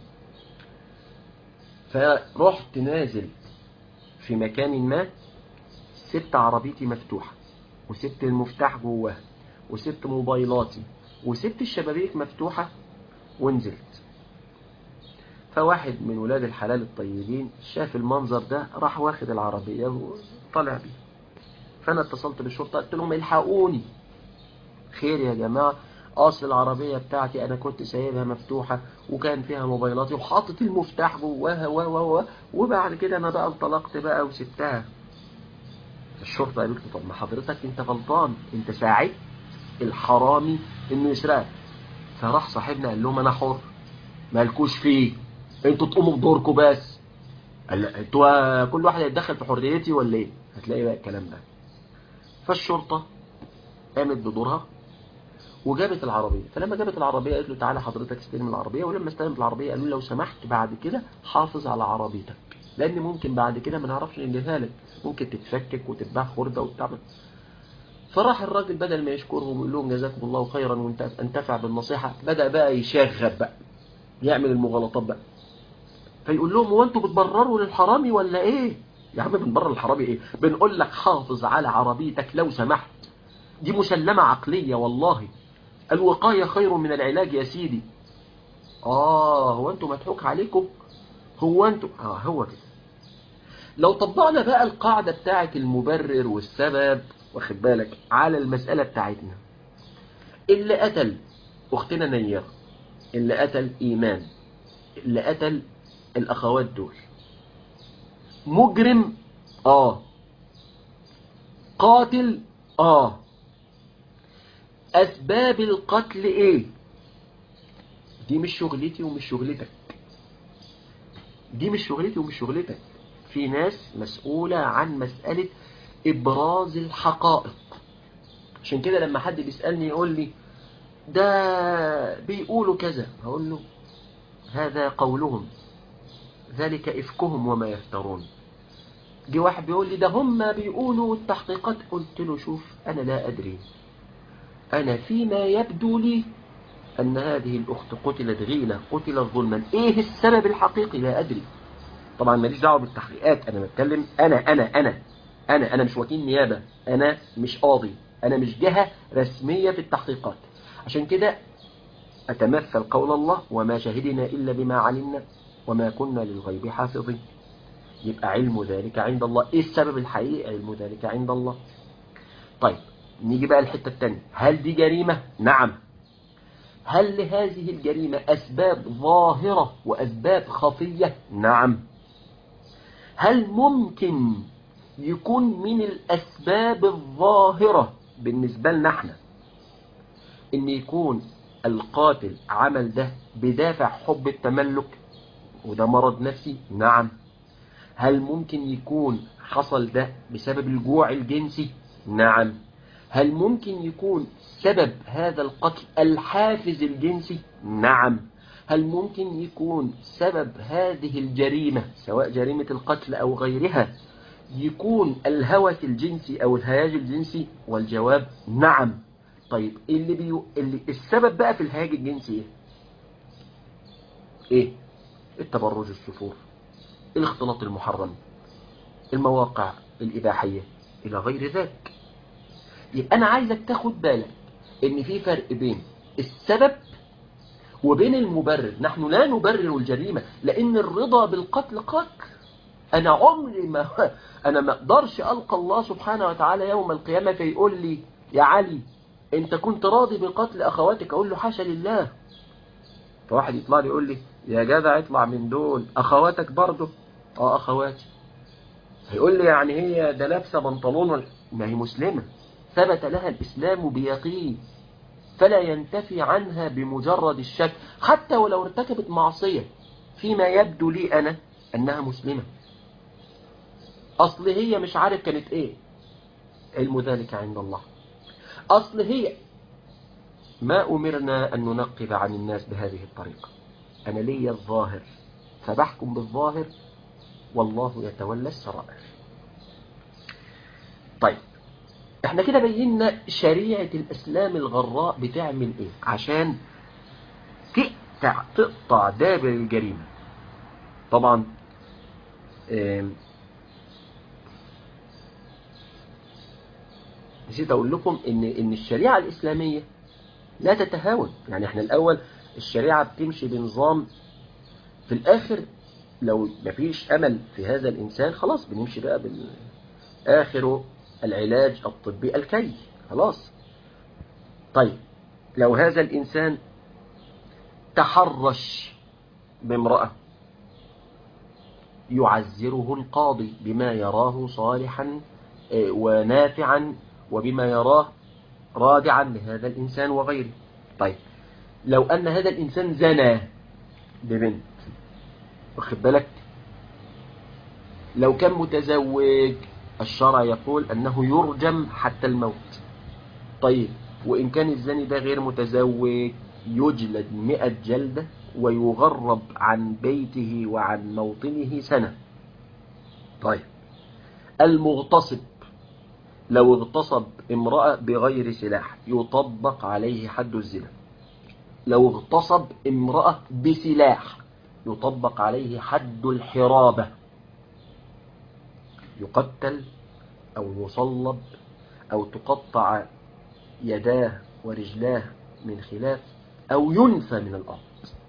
S1: فرحت نازل في مكان ما سبت عربيتي مفتوحة وسبت المفتاح جواها وسبت موبايلاتي وسبت الشبابيك مفتوحة ونزلت فواحد من ولاد الحلال الطيبين شاف المنظر ده راح واخد العربية وطلع بيه فأنا اتصلت بالشرطة قلت لهم الحقوني خير يا جماعة أصل العربية بتاعتي أنا كنت سايبها مفتوحة وكان فيها موبايلاتي وحاطط المفتاح جواها و و و وبعد كده أنا بقى انطلقت بقى وسبتها الشرطة قالت له طب ما حضرتك أنت غلطان أنت ساعدت الحرامي إنه يسرقك فراح صاحبنا قال لهم أنا حر مالكوش فيه انتوا تقوموا بدوركم بس قال انتوا كل واحد هيتدخل في حريتي ولا ايه هتلاقي بقى الكلام ده فالشرطة قامت بدورها وجابت العربية فلما جابت العربية قالت له تعالى حضرتك استلم العربية ولما استلمت العربية قالوا له لو سمحت بعد كده حافظ على عربيتك لان ممكن بعد كده ما نعرفش نجيبها لك ممكن تتفكك وتتباع خردة وتعمل فراح الراجل بدل ما يشكرهم ويقول لهم جزاكم الله خيرا وانت انتفع بالنصيحة بدأ بقى يشغب بقى يعمل المغالطات بقى فيقول لهم هو انتوا بتبرروا للحرامي ولا ايه يا عم بنبرر الحرامي ايه بنقول لك حافظ على عربيتك لو سمحت دي مسلمة عقلية والله الوقاية خير من العلاج يا سيدي اه هو انتوا مضحوك عليكم هو انتوا اه هو كده لو طبقنا بقى القاعدة بتاعت المبرر والسبب واخد بالك على المسألة بتاعتنا اللي قتل اختنا نيرة اللي قتل ايمان اللي قتل الاخوات دول مجرم اه قاتل اه اسباب القتل ايه دي مش شغلتي ومش شغلتك دي مش شغلتي ومش شغلتك في ناس مسؤولة عن مسألة ابراز الحقائق عشان كده لما حد بيسألني يقول لي ده بيقولوا كذا هقول له هذا قولهم ذلك إفكهم وما يفترون جه واحد بيقول لي ده هم بيقولوا التحقيقات قلت له شوف أنا لا أدري أنا فيما يبدو لي أن هذه الأخت قتلت غيلة قتلت ظلما إيه السبب الحقيقي لا أدري طبعا ماليش دعوة بالتحقيقات أنا بتكلم أنا أنا أنا أنا أنا مش وكيل نيابة أنا مش قاضي أنا مش جهة رسمية في التحقيقات عشان كده أتمثل قول الله وما شهدنا إلا بما علمنا وما كنا للغيب حافظين يبقى علم ذلك عند الله إيه السبب الحقيقي علم ذلك عند الله طيب نيجي بقى الحتة الثانية هل دي جريمة نعم هل لهذه الجريمة أسباب ظاهرة وأسباب خفية نعم هل ممكن يكون من الأسباب الظاهرة بالنسبة لنا احنا ان يكون القاتل عمل ده بدافع حب التملك وده مرض نفسي نعم هل ممكن يكون حصل ده بسبب الجوع الجنسي نعم هل ممكن يكون سبب هذا القتل الحافز الجنسي نعم هل ممكن يكون سبب هذه الجريمة سواء جريمة القتل أو غيرها يكون الهوس الجنسي أو الهياج الجنسي والجواب نعم طيب اللي بيو... اللي السبب بقى في الهياج الجنسي ايه ايه التبرج السفور الاختلاط المحرم المواقع الإباحية إلى غير ذلك يبقى أنا عايزك تاخد بالك إن في فرق بين السبب وبين المبرر نحن لا نبرر الجريمة لأن الرضا بالقتل قتل أنا عمري ما أنا ما أقدرش ألقى الله سبحانه وتعالى يوم القيامة فيقول لي يا علي أنت كنت راضي بقتل أخواتك أقول له حاشا لله فواحد يطلع لي يقول لي يا جدع اطلع من دول أخواتك برضه اه أخواتي هيقول لي يعني هي ده لابسه بنطلون ما هي مسلمة ثبت لها الإسلام بيقين فلا ينتفي عنها بمجرد الشك حتى ولو ارتكبت معصية فيما يبدو لي أنا أنها مسلمة أصل هي مش عارف كانت إيه علم ذلك عند الله أصل هي ما أمرنا أن ننقب عن الناس بهذه الطريقة أنا لي الظاهر فبحكم بالظاهر والله يتولى السرائر طيب احنا كده بينا شريعة الإسلام الغراء بتعمل ايه عشان تقطع, تقطع دابر الجريمة طبعا نسيت اقول لكم ان ان الشريعة الإسلامية لا تتهاون يعني احنا الأول الشريعة بتمشي بنظام في الآخر لو مفيش أمل في هذا الإنسان خلاص بنمشي بقى بالآخر العلاج الطبي الكي خلاص طيب لو هذا الإنسان تحرش بامرأة يعزره القاضي بما يراه صالحا ونافعا وبما يراه رادعا لهذا الإنسان وغيره طيب لو أن هذا الإنسان زنى ببنت واخد بالك لو كان متزوج الشرع يقول أنه يرجم حتى الموت طيب وإن كان الزاني ده غير متزوج يجلد مئة جلدة ويغرب عن بيته وعن موطنه سنة طيب المغتصب لو اغتصب امرأة بغير سلاح يطبق عليه حد الزنا لو اغتصب امرأة بسلاح يطبق عليه حد الحرابة يقتل أو يصلب أو تقطع يداه ورجلاه من خلاف أو ينفى من الأرض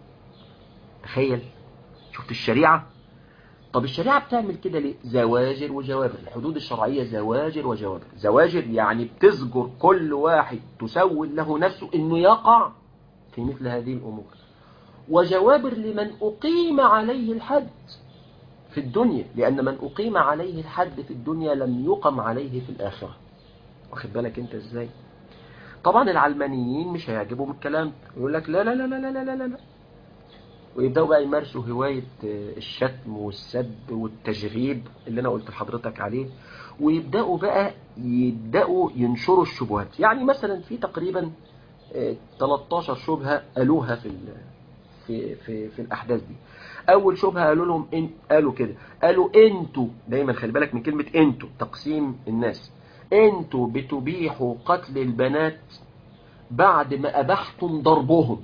S1: تخيل شفت الشريعة طب الشريعة بتعمل كده ليه زواجر وجوابر الحدود الشرعية زواجر وجوابر زواجر يعني بتزجر كل واحد تسول له نفسه انه يقع في مثل هذه الامور وجوابر لمن اقيم عليه الحد في الدنيا لان من اقيم عليه الحد في الدنيا لم يقم عليه في الاخرة واخد بالك انت ازاي طبعا العلمانيين مش هيعجبهم الكلام يقول لك لا لا لا لا لا لا لا, لا. ويبدأوا بقى يمارسوا هواية الشتم والسب والتجريب اللي أنا قلت لحضرتك عليه ويبدأوا بقى يبدأوا ينشروا الشبهات يعني مثلا في تقريبا 13 شبهة قالوها في في في, في الأحداث دي أول شبهة قالوا لهم إن قالوا كده قالوا أنتوا دايما خلي بالك من كلمة أنتوا تقسيم الناس أنتوا بتبيحوا قتل البنات بعد ما أبحتم ضربهم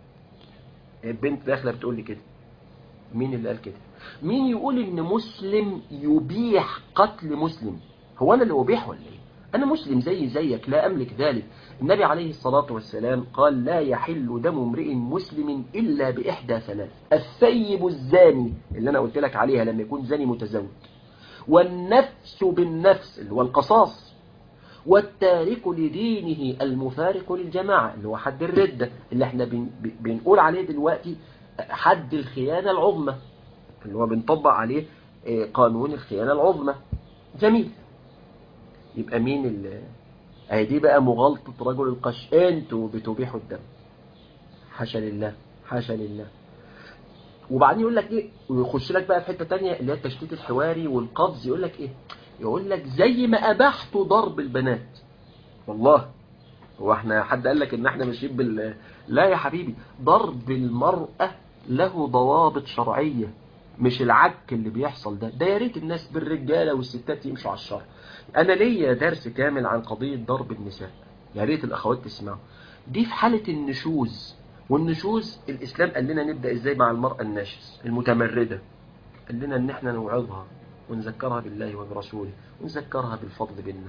S1: البنت داخله بتقول لي كده مين اللي قال كده مين يقول ان مسلم يبيح قتل مسلم هو انا اللي ابيح ولا ايه انا مسلم زي زيك لا املك ذلك النبي عليه الصلاة والسلام قال لا يحل دم امرئ مسلم الا باحدى ثلاث الثيب الزاني اللي انا قلت لك عليها لما يكون زاني متزوج والنفس بالنفس اللي هو القصاص والتارك لدينه المفارق للجماعة اللي هو حد الردة اللي احنا بن بنقول عليه دلوقتي حد الخيانة العظمى اللي هو بنطبق عليه قانون الخيانة العظمى جميل يبقى مين اللي اهي دي بقى مغالطة رجل القش انتوا بتبيحوا الدم حاشا لله حاشا لله وبعدين يقول لك ايه ويخش لك بقى في حتة تانية اللي هي التشتيت الحواري والقبض يقول لك ايه يقول لك زي ما أبحت ضرب البنات والله هو احنا حد قال لك ان احنا ماشيين بال لا يا حبيبي ضرب المرأة له ضوابط شرعية مش العك اللي بيحصل ده ده يا ريت الناس بالرجالة والستات يمشوا على الشر انا ليا درس كامل عن قضية ضرب النساء يا ريت الاخوات تسمعوا دي في حالة النشوز والنشوز الاسلام قال لنا نبدأ ازاي مع المرأة الناشز المتمردة قال لنا ان احنا نوعظها ونذكرها بالله وبرسوله ونذكرها بالفضل بينا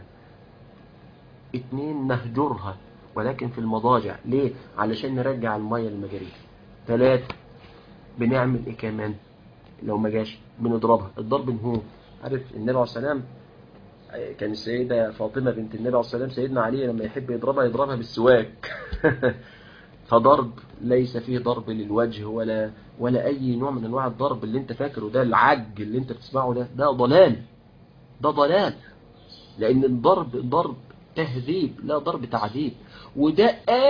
S1: اتنين نهجرها ولكن في المضاجع ليه علشان نرجع المية للمجاريح ثلاثة بنعمل ايه كمان لو ما جاش بنضربها الضرب هو عارف النبي عليه السلام كان السيدة فاطمة بنت النبي عليه السلام سيدنا علي لما يحب يضربها يضربها بالسواك فضرب ليس فيه ضرب للوجه ولا ولا اي نوع من انواع الضرب اللي انت فاكره ده العج اللي انت بتسمعه ده ده ضلال ده ضلال لان الضرب ضرب تهذيب لا ضرب تعذيب وده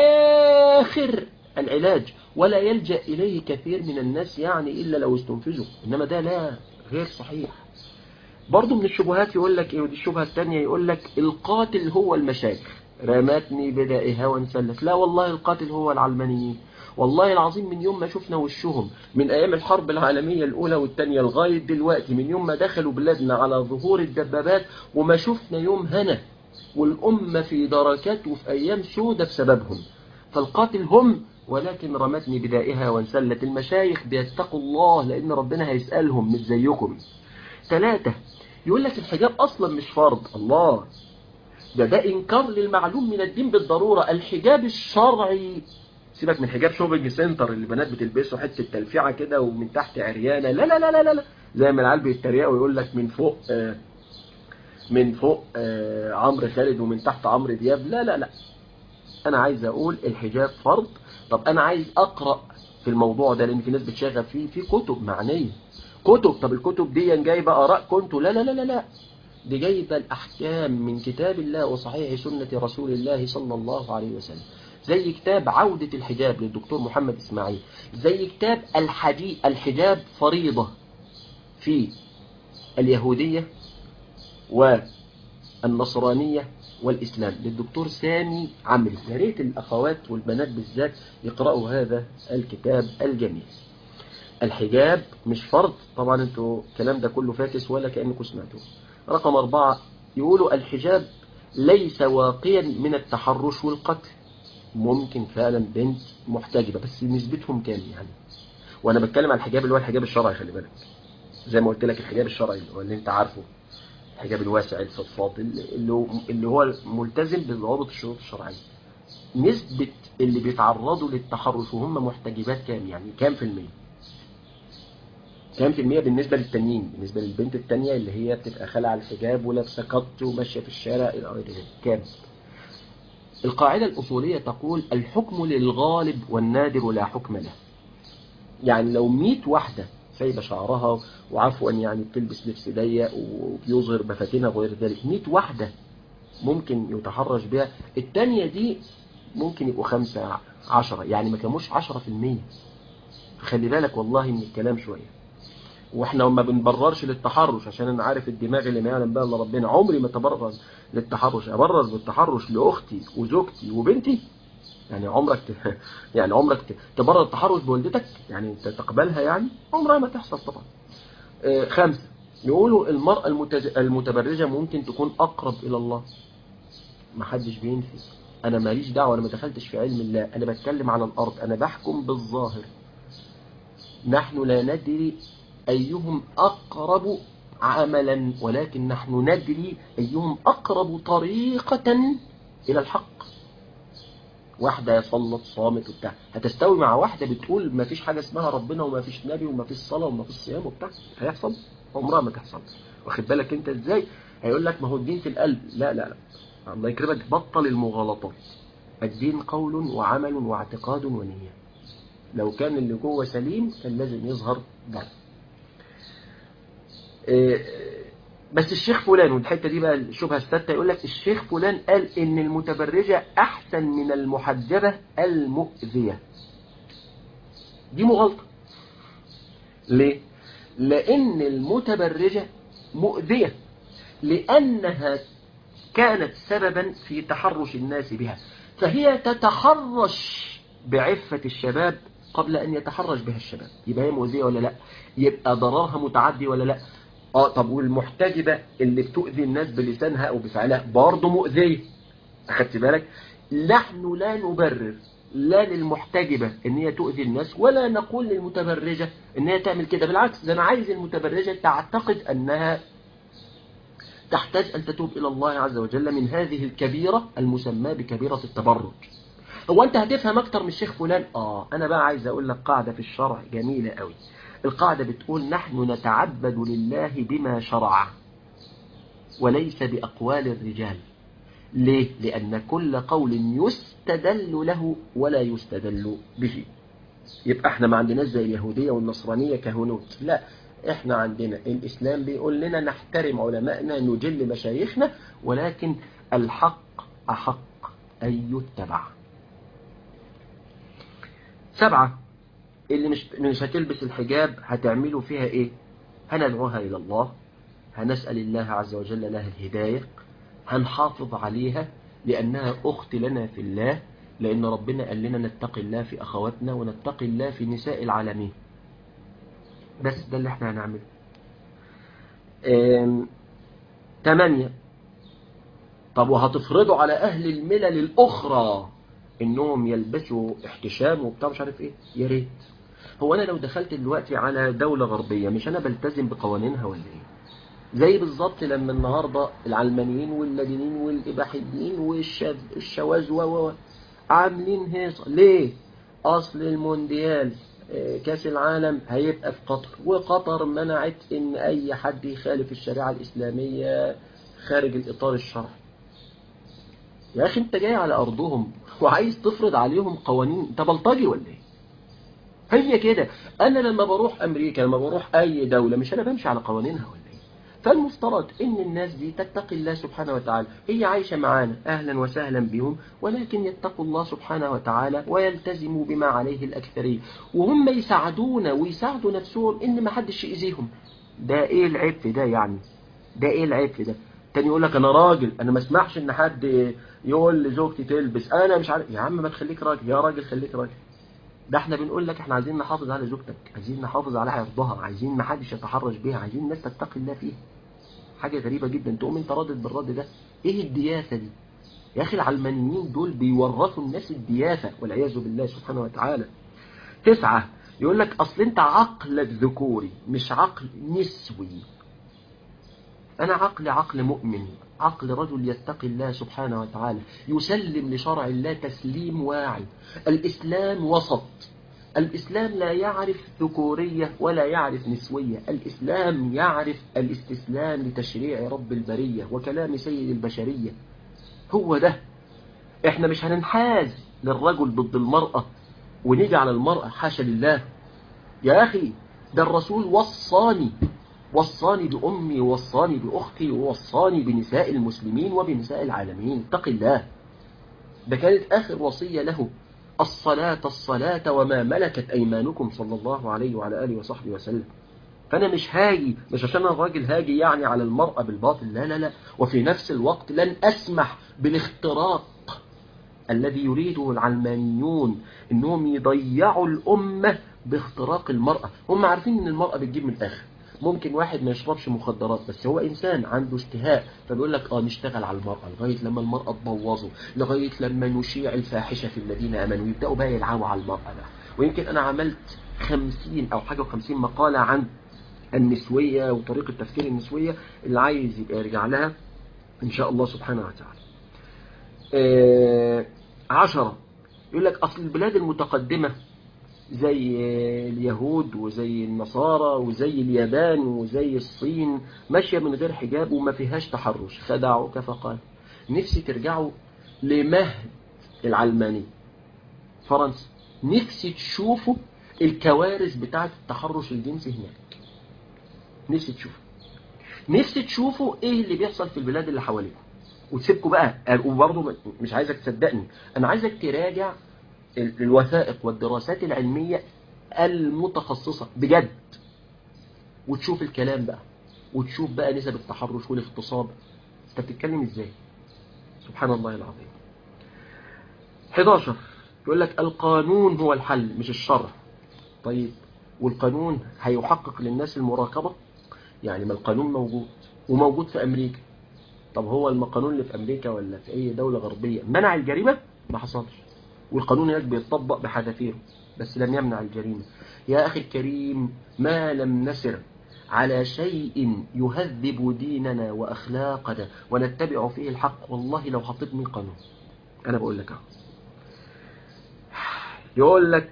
S1: اخر العلاج ولا يلجأ اليه كثير من الناس يعني الا لو استنفذوا انما ده لا غير صحيح برضو من الشبهات يقول لك ايه ودي الشبهة الثانية يقول لك القاتل هو المشايخ رمتني بدائها وانسلت لا والله القاتل هو العلمانيين والله العظيم من يوم ما شفنا وشهم من أيام الحرب العالمية الأولى والثانية لغاية دلوقتي من يوم ما دخلوا بلادنا على ظهور الدبابات وما شفنا يوم هنا والأمة في دركات وفي أيام سودة بسببهم فالقاتل هم ولكن رمتني بدائها وانسلت المشايخ بيتقوا الله لأن ربنا هيسألهم مش زيكم ثلاثة يقول لك الحجاب أصلا مش فرض الله ده ده إنكار للمعلوم من الدين بالضرورة الحجاب الشرعي سيبك من حجاب شوبينج سنتر اللي بنات بتلبسه حته تلفيعه كده ومن تحت عريانه لا لا لا لا لا, لا. زي ما العيال بيتريقوا ويقول لك من فوق آه من فوق آه عمرو خالد ومن تحت عمرو دياب لا لا لا انا عايز اقول الحجاب فرض طب انا عايز اقرا في الموضوع ده لان في ناس بتشغل فيه في كتب معنيه كتب طب الكتب دي جايبه اراء كنتوا لا لا لا لا لا دي جايبه الاحكام من كتاب الله وصحيح سنه رسول الله صلى الله عليه وسلم زي كتاب عودة الحجاب للدكتور محمد إسماعيل زي كتاب الحدي الحجاب فريضة في اليهودية والنصرانية والإسلام للدكتور سامي عمري يا ريت الأخوات والبنات بالذات يقرأوا هذا الكتاب الجميل الحجاب مش فرض طبعا انتوا الكلام ده كله فاكس ولا كأنكم سمعتوه رقم أربعة يقولوا الحجاب ليس واقيا من التحرش والقتل ممكن فعلا بنت محتجبة بس نسبتهم كام يعني وانا بتكلم عن الحجاب اللي هو الحجاب الشرعي خلي بالك زي ما قلت لك الحجاب الشرعي اللي هو اللي انت عارفه الحجاب الواسع الفضفاض اللي هو اللي هو ملتزم بضوابط الشروط الشرعيه نسبة اللي بيتعرضوا للتحرش وهم محتجبات كام يعني كام في المية كام في المية بالنسبة للتانيين بالنسبة للبنت التانية اللي هي بتبقى خلع الحجاب ولابسة قط وماشية في الشارع إلى غير ذلك كام القاعدة الأصولية تقول الحكم للغالب والنادر لا حكم له يعني لو 100 واحدة سايبة شعرها وعفوا يعني بتلبس لبس ضيق وبيظهر مفاتنها وغير ذلك 100 واحدة ممكن يتحرش بها التانية دي ممكن يبقوا خمسة عشرة يعني ما كانوش عشرة في المية خلي بالك والله من الكلام شوية واحنا ما بنبررش للتحرش عشان انا عارف الدماغ اللي ما يعلم بها الا ربنا عمري ما تبرر للتحرش ابرر بالتحرش لاختي وزوجتي وبنتي يعني عمرك ت... يعني عمرك ت... تبرر التحرش بوالدتك يعني انت تقبلها يعني عمرها ما تحصل طبعا آه خمسة يقولوا المرأة المتج... المتبرجة ممكن تكون أقرب إلى الله ما حدش بينفي أنا ماليش دعوة أنا ما دخلتش في علم الله أنا بتكلم على الأرض أنا بحكم بالظاهر نحن لا ندري أيهم أقرب عملا ولكن نحن ندري أيهم أقرب طريقة إلى الحق واحدة صلت صامت وبتاع هتستوي مع واحدة بتقول ما فيش حاجة اسمها ربنا وما فيش نبي وما فيش صلاة وما فيش صيام وبتاع هيحصل عمرها ما تحصل واخد بالك انت ازاي هيقول لك ما هو الدين في القلب لا لا لا الله يكرمك بطل المغالطات الدين قول وعمل واعتقاد ونية لو كان اللي جوه سليم كان لازم يظهر بره بس الشيخ فلان والحته دي بقى الشبهه السادسه يقول لك الشيخ فلان قال ان المتبرجه احسن من المحجبه المؤذيه دي مغالطه ليه لان المتبرجه مؤذيه لانها كانت سببا في تحرش الناس بها فهي تتحرش بعفه الشباب قبل ان يتحرش بها الشباب يبقى هي مؤذيه ولا لا يبقى ضررها متعدي ولا لا اه طب والمحتجبة اللي بتؤذي الناس بلسانها او بفعلها برضه مؤذية اخدت بالك نحن لا نبرر لا للمحتجبة ان هي تؤذي الناس ولا نقول للمتبرجة ان هي تعمل كده بالعكس ده انا عايز المتبرجة تعتقد انها تحتاج ان تتوب الى الله عز وجل من هذه الكبيرة المسمى بكبيرة التبرج هو انت هتفهم اكتر من الشيخ فلان اه انا بقى عايز اقول لك قاعدة في الشرع جميلة قوي القاعدة بتقول نحن نتعبد لله بما شرع وليس بأقوال الرجال ليه؟ لأن كل قول يستدل له ولا يستدل به يبقى احنا ما عندناش زي اليهودية والنصرانية كهنوت لا احنا عندنا الإسلام بيقول لنا نحترم علمائنا نجل مشايخنا ولكن الحق أحق أن يتبع سبعة اللي مش مش هتلبس الحجاب هتعملوا فيها ايه هندعوها الى الله هنسأل الله عز وجل لها الهداية هنحافظ عليها لأنها أخت لنا في الله لأن ربنا قال لنا نتقي الله في أخواتنا ونتقي الله في نساء العالمين بس ده اللي احنا هنعمله تمانية طب وهتفرضوا على أهل الملل الأخرى إنهم يلبسوا احتشام وبتاع مش عارف إيه يا ريت هو أنا لو دخلت دلوقتي على دولة غربية مش أنا بلتزم بقوانينها ولا إيه زي بالظبط لما النهاردة العلمانيين واللادينيين والإباحيين والشواذ و عاملين هيصة ليه أصل المونديال كاس العالم هيبقى في قطر وقطر منعت ان اي حد يخالف الشريعة الاسلامية خارج الاطار الشرعي يا اخي انت جاي على ارضهم وعايز تفرض عليهم قوانين انت بلطجي ولا ايه هي كده انا لما بروح امريكا لما بروح اي دولة مش انا بمشي على قوانينها ولا ايه فالمفترض ان الناس دي تتقي الله سبحانه وتعالى هي عايشة معانا اهلا وسهلا بهم ولكن يتقوا الله سبحانه وتعالى ويلتزموا بما عليه الاكثرين وهم يساعدونا ويساعدوا نفسهم ان ما حدش يأذيهم ده ايه العيب في ده يعني ده ايه العيب في ده تاني يقول لك انا راجل انا ما اسمحش ان حد يقول لزوجتي تلبس انا مش عارف يا عم ما تخليك راجل يا راجل خليك راجل ده احنا بنقول لك احنا عايزين نحافظ على زوجتك عايزين نحافظ على عرضها عايزين ما حدش يتحرش بيها عايزين الناس تتقي الله فيها حاجة غريبة جدا تقوم انت رادد بالرد ده ايه الدياسة دي يا أخي العلمانيين دول بيورثوا الناس الديافة والعياذ بالله سبحانه وتعالى تسعة يقول لك أصل أنت عقلك ذكوري مش عقل نسوي أنا عقل عقل مؤمن عقل رجل يتقي الله سبحانه وتعالى يسلم لشرع الله تسليم واعي الإسلام وسط الإسلام لا يعرف ذكورية ولا يعرف نسوية الإسلام يعرف الاستسلام لتشريع رب البرية وكلام سيد البشرية هو ده احنا مش هننحاز للرجل ضد المرأة ونيجي على المرأة حاشا لله يا أخي ده الرسول وصاني وصاني بأمي ووصاني بأختي ووصاني بنساء المسلمين وبنساء العالمين اتق الله ده كانت آخر وصية له الصلاة الصلاة وما ملكت أيمانكم صلى الله عليه وعلى آله وصحبه وسلم فأنا مش هاجي مش عشان أنا راجل هاجي يعني على المرأة بالباطل لا لا لا وفي نفس الوقت لن أسمح بالاختراق الذي يريده العلمانيون انهم يضيعوا الامة باختراق المرأة هم عارفين ان المرأة بتجيب من الاخر ممكن واحد ما يشربش مخدرات بس هو انسان عنده اشتهاء فبيقول لك اه نشتغل على المرأة لغاية لما المرأة تبوظه لغاية لما نشيع الفاحشة في الذين امنوا يبدأوا بقى يلعبوا على المرأة بقى ويمكن انا عملت خمسين او حاجة وخمسين مقالة عن النسوية وطريقة تفكير النسوية اللي عايز يبقى يرجع لها ان شاء الله سبحانه وتعالى آه عشرة يقول لك أصل البلاد المتقدمة زي اليهود وزي النصارى وزي اليابان وزي الصين ماشية من غير حجاب وما فيهاش تحرش خدعوك فقال نفسي ترجعوا لمهد العلماني فرنسا نفسي تشوفوا الكوارث بتاعة التحرش الجنسي هناك نفسي تشوفوا نفسي تشوفوا ايه اللي بيحصل في البلاد اللي حواليكم وتسيبكم بقى وبرضه مش عايزك تصدقني انا عايزك تراجع الوثائق والدراسات العلمية المتخصصة بجد وتشوف الكلام بقى وتشوف بقى نسب التحرش والاغتصاب انت بتتكلم ازاي سبحان الله العظيم 11 يقول لك القانون هو الحل مش الشرع طيب والقانون هيحقق للناس المراقبة يعني ما القانون موجود وموجود في أمريكا طب هو القانون اللي في أمريكا ولا في أي دولة غربية منع الجريمة ما حصلش والقانون هناك بيتطبق بحذافيره بس لم يمنع الجريمة يا أخي الكريم ما لم نسر على شيء يهذب ديننا وأخلاقنا ونتبع فيه الحق والله لو حطيت من قانون أنا بقول لك اهو يقول لك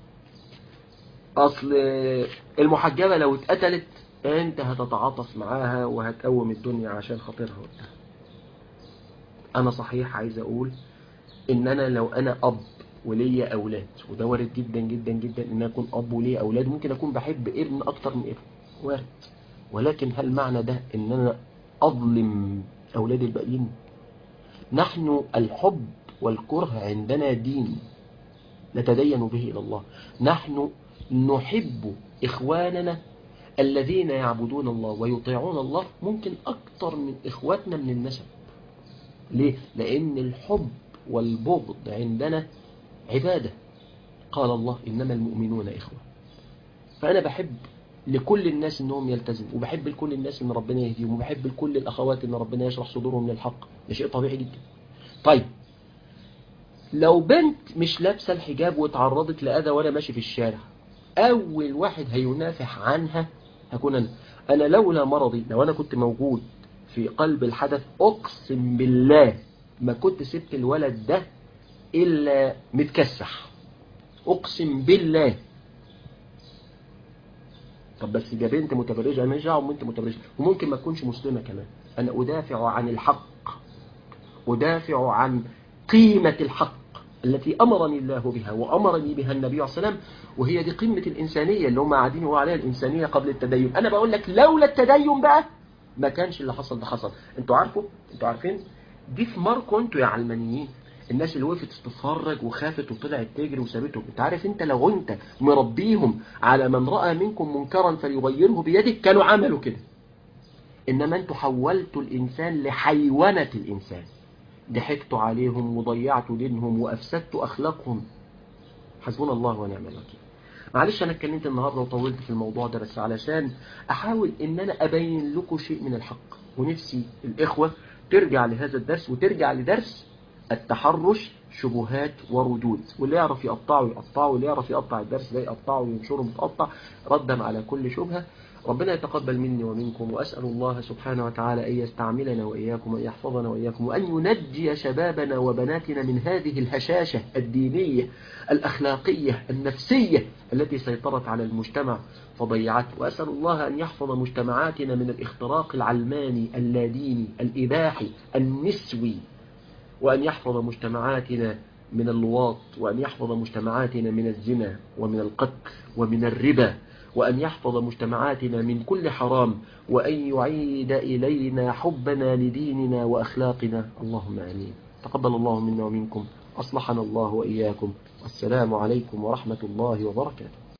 S1: أصل المحجبة لو اتقتلت أنت هتتعاطف معاها وهتقوم الدنيا عشان خاطرها وقتها أنا صحيح عايز أقول إن أنا لو أنا أب وليا أولاد وده وارد جدا جدا جدا إن أنا أكون أب وليا أولاد ممكن أكون بحب ابن أكتر من ابن وارد ولكن هل معنى ده إن أنا أظلم أولاد الباقيين نحن الحب والكره عندنا دين نتدين به إلى الله نحن نحب إخواننا الذين يعبدون الله ويطيعون الله ممكن أكتر من إخواتنا من النسب ليه؟ لأن الحب والبغض عندنا عبادة قال الله إنما المؤمنون إخوة فأنا بحب لكل الناس إنهم يلتزموا وبحب لكل الناس إن ربنا يهديهم وبحب لكل الأخوات إن ربنا يشرح صدورهم للحق ده شيء طبيعي جدا طيب لو بنت مش لابسة الحجاب واتعرضت لأذى وأنا ماشي في الشارع أول واحد هينافح عنها هكون أنا أنا لولا مرضي لو أنا كنت موجود في قلب الحدث أقسم بالله ما كنت سبت الولد ده إلا متكسح أقسم بالله طب بس ده بنت متبرجة أنا مش دعوة بنت متبرجة وممكن ما تكونش مسلمة كمان أنا أدافع عن الحق أدافع عن قيمة الحق التي أمرني الله بها وأمرني بها النبي عليه السلام وهي دي قمة الإنسانية اللي هم قاعدين هو عليها الإنسانية قبل التدين أنا بقول لك لولا التدين بقى ما كانش اللي حصل ده حصل انتوا عارفوا انتوا عارفين دي في ماركو انتوا يا علمانيين الناس اللي وقفت تتفرج وخافت وطلعت تجري وسابتهم انت عارف انت لو انت مربيهم على من رأى منكم منكرا فليغيره بيدك كانوا عملوا كده انما انتوا حولتوا الانسان لحيوانة الانسان ضحكتوا عليهم وضيعتوا دينهم وافسدتوا اخلاقهم حسبنا الله ونعم الوكيل معلش انا اتكلمت النهارده وطولت في الموضوع ده بس علشان احاول ان انا ابين لكم شيء من الحق ونفسي الاخوه ترجع لهذا الدرس وترجع لدرس التحرش شبهات وردود واللي يعرف يقطعه يقطعه واللي يعرف يقطع الدرس ده يقطعه وينشره متقطع ردا على كل شبهة ربنا يتقبل مني ومنكم وأسأل الله سبحانه وتعالى أن يستعملنا وإياكم وأن يحفظنا وإياكم وأن ينجي شبابنا وبناتنا من هذه الهشاشة الدينية الأخلاقية النفسية التي سيطرت على المجتمع فضيعته وأسأل الله أن يحفظ مجتمعاتنا من الاختراق العلماني اللاديني الإباحي النسوي وأن يحفظ مجتمعاتنا من اللواط وأن يحفظ مجتمعاتنا من الزنا ومن القتل ومن الربا وأن يحفظ مجتمعاتنا من كل حرام وأن يعيد إلينا حبنا لديننا وأخلاقنا اللهم آمين تقبل الله منا ومنكم أصلحنا الله وإياكم والسلام عليكم ورحمة الله وبركاته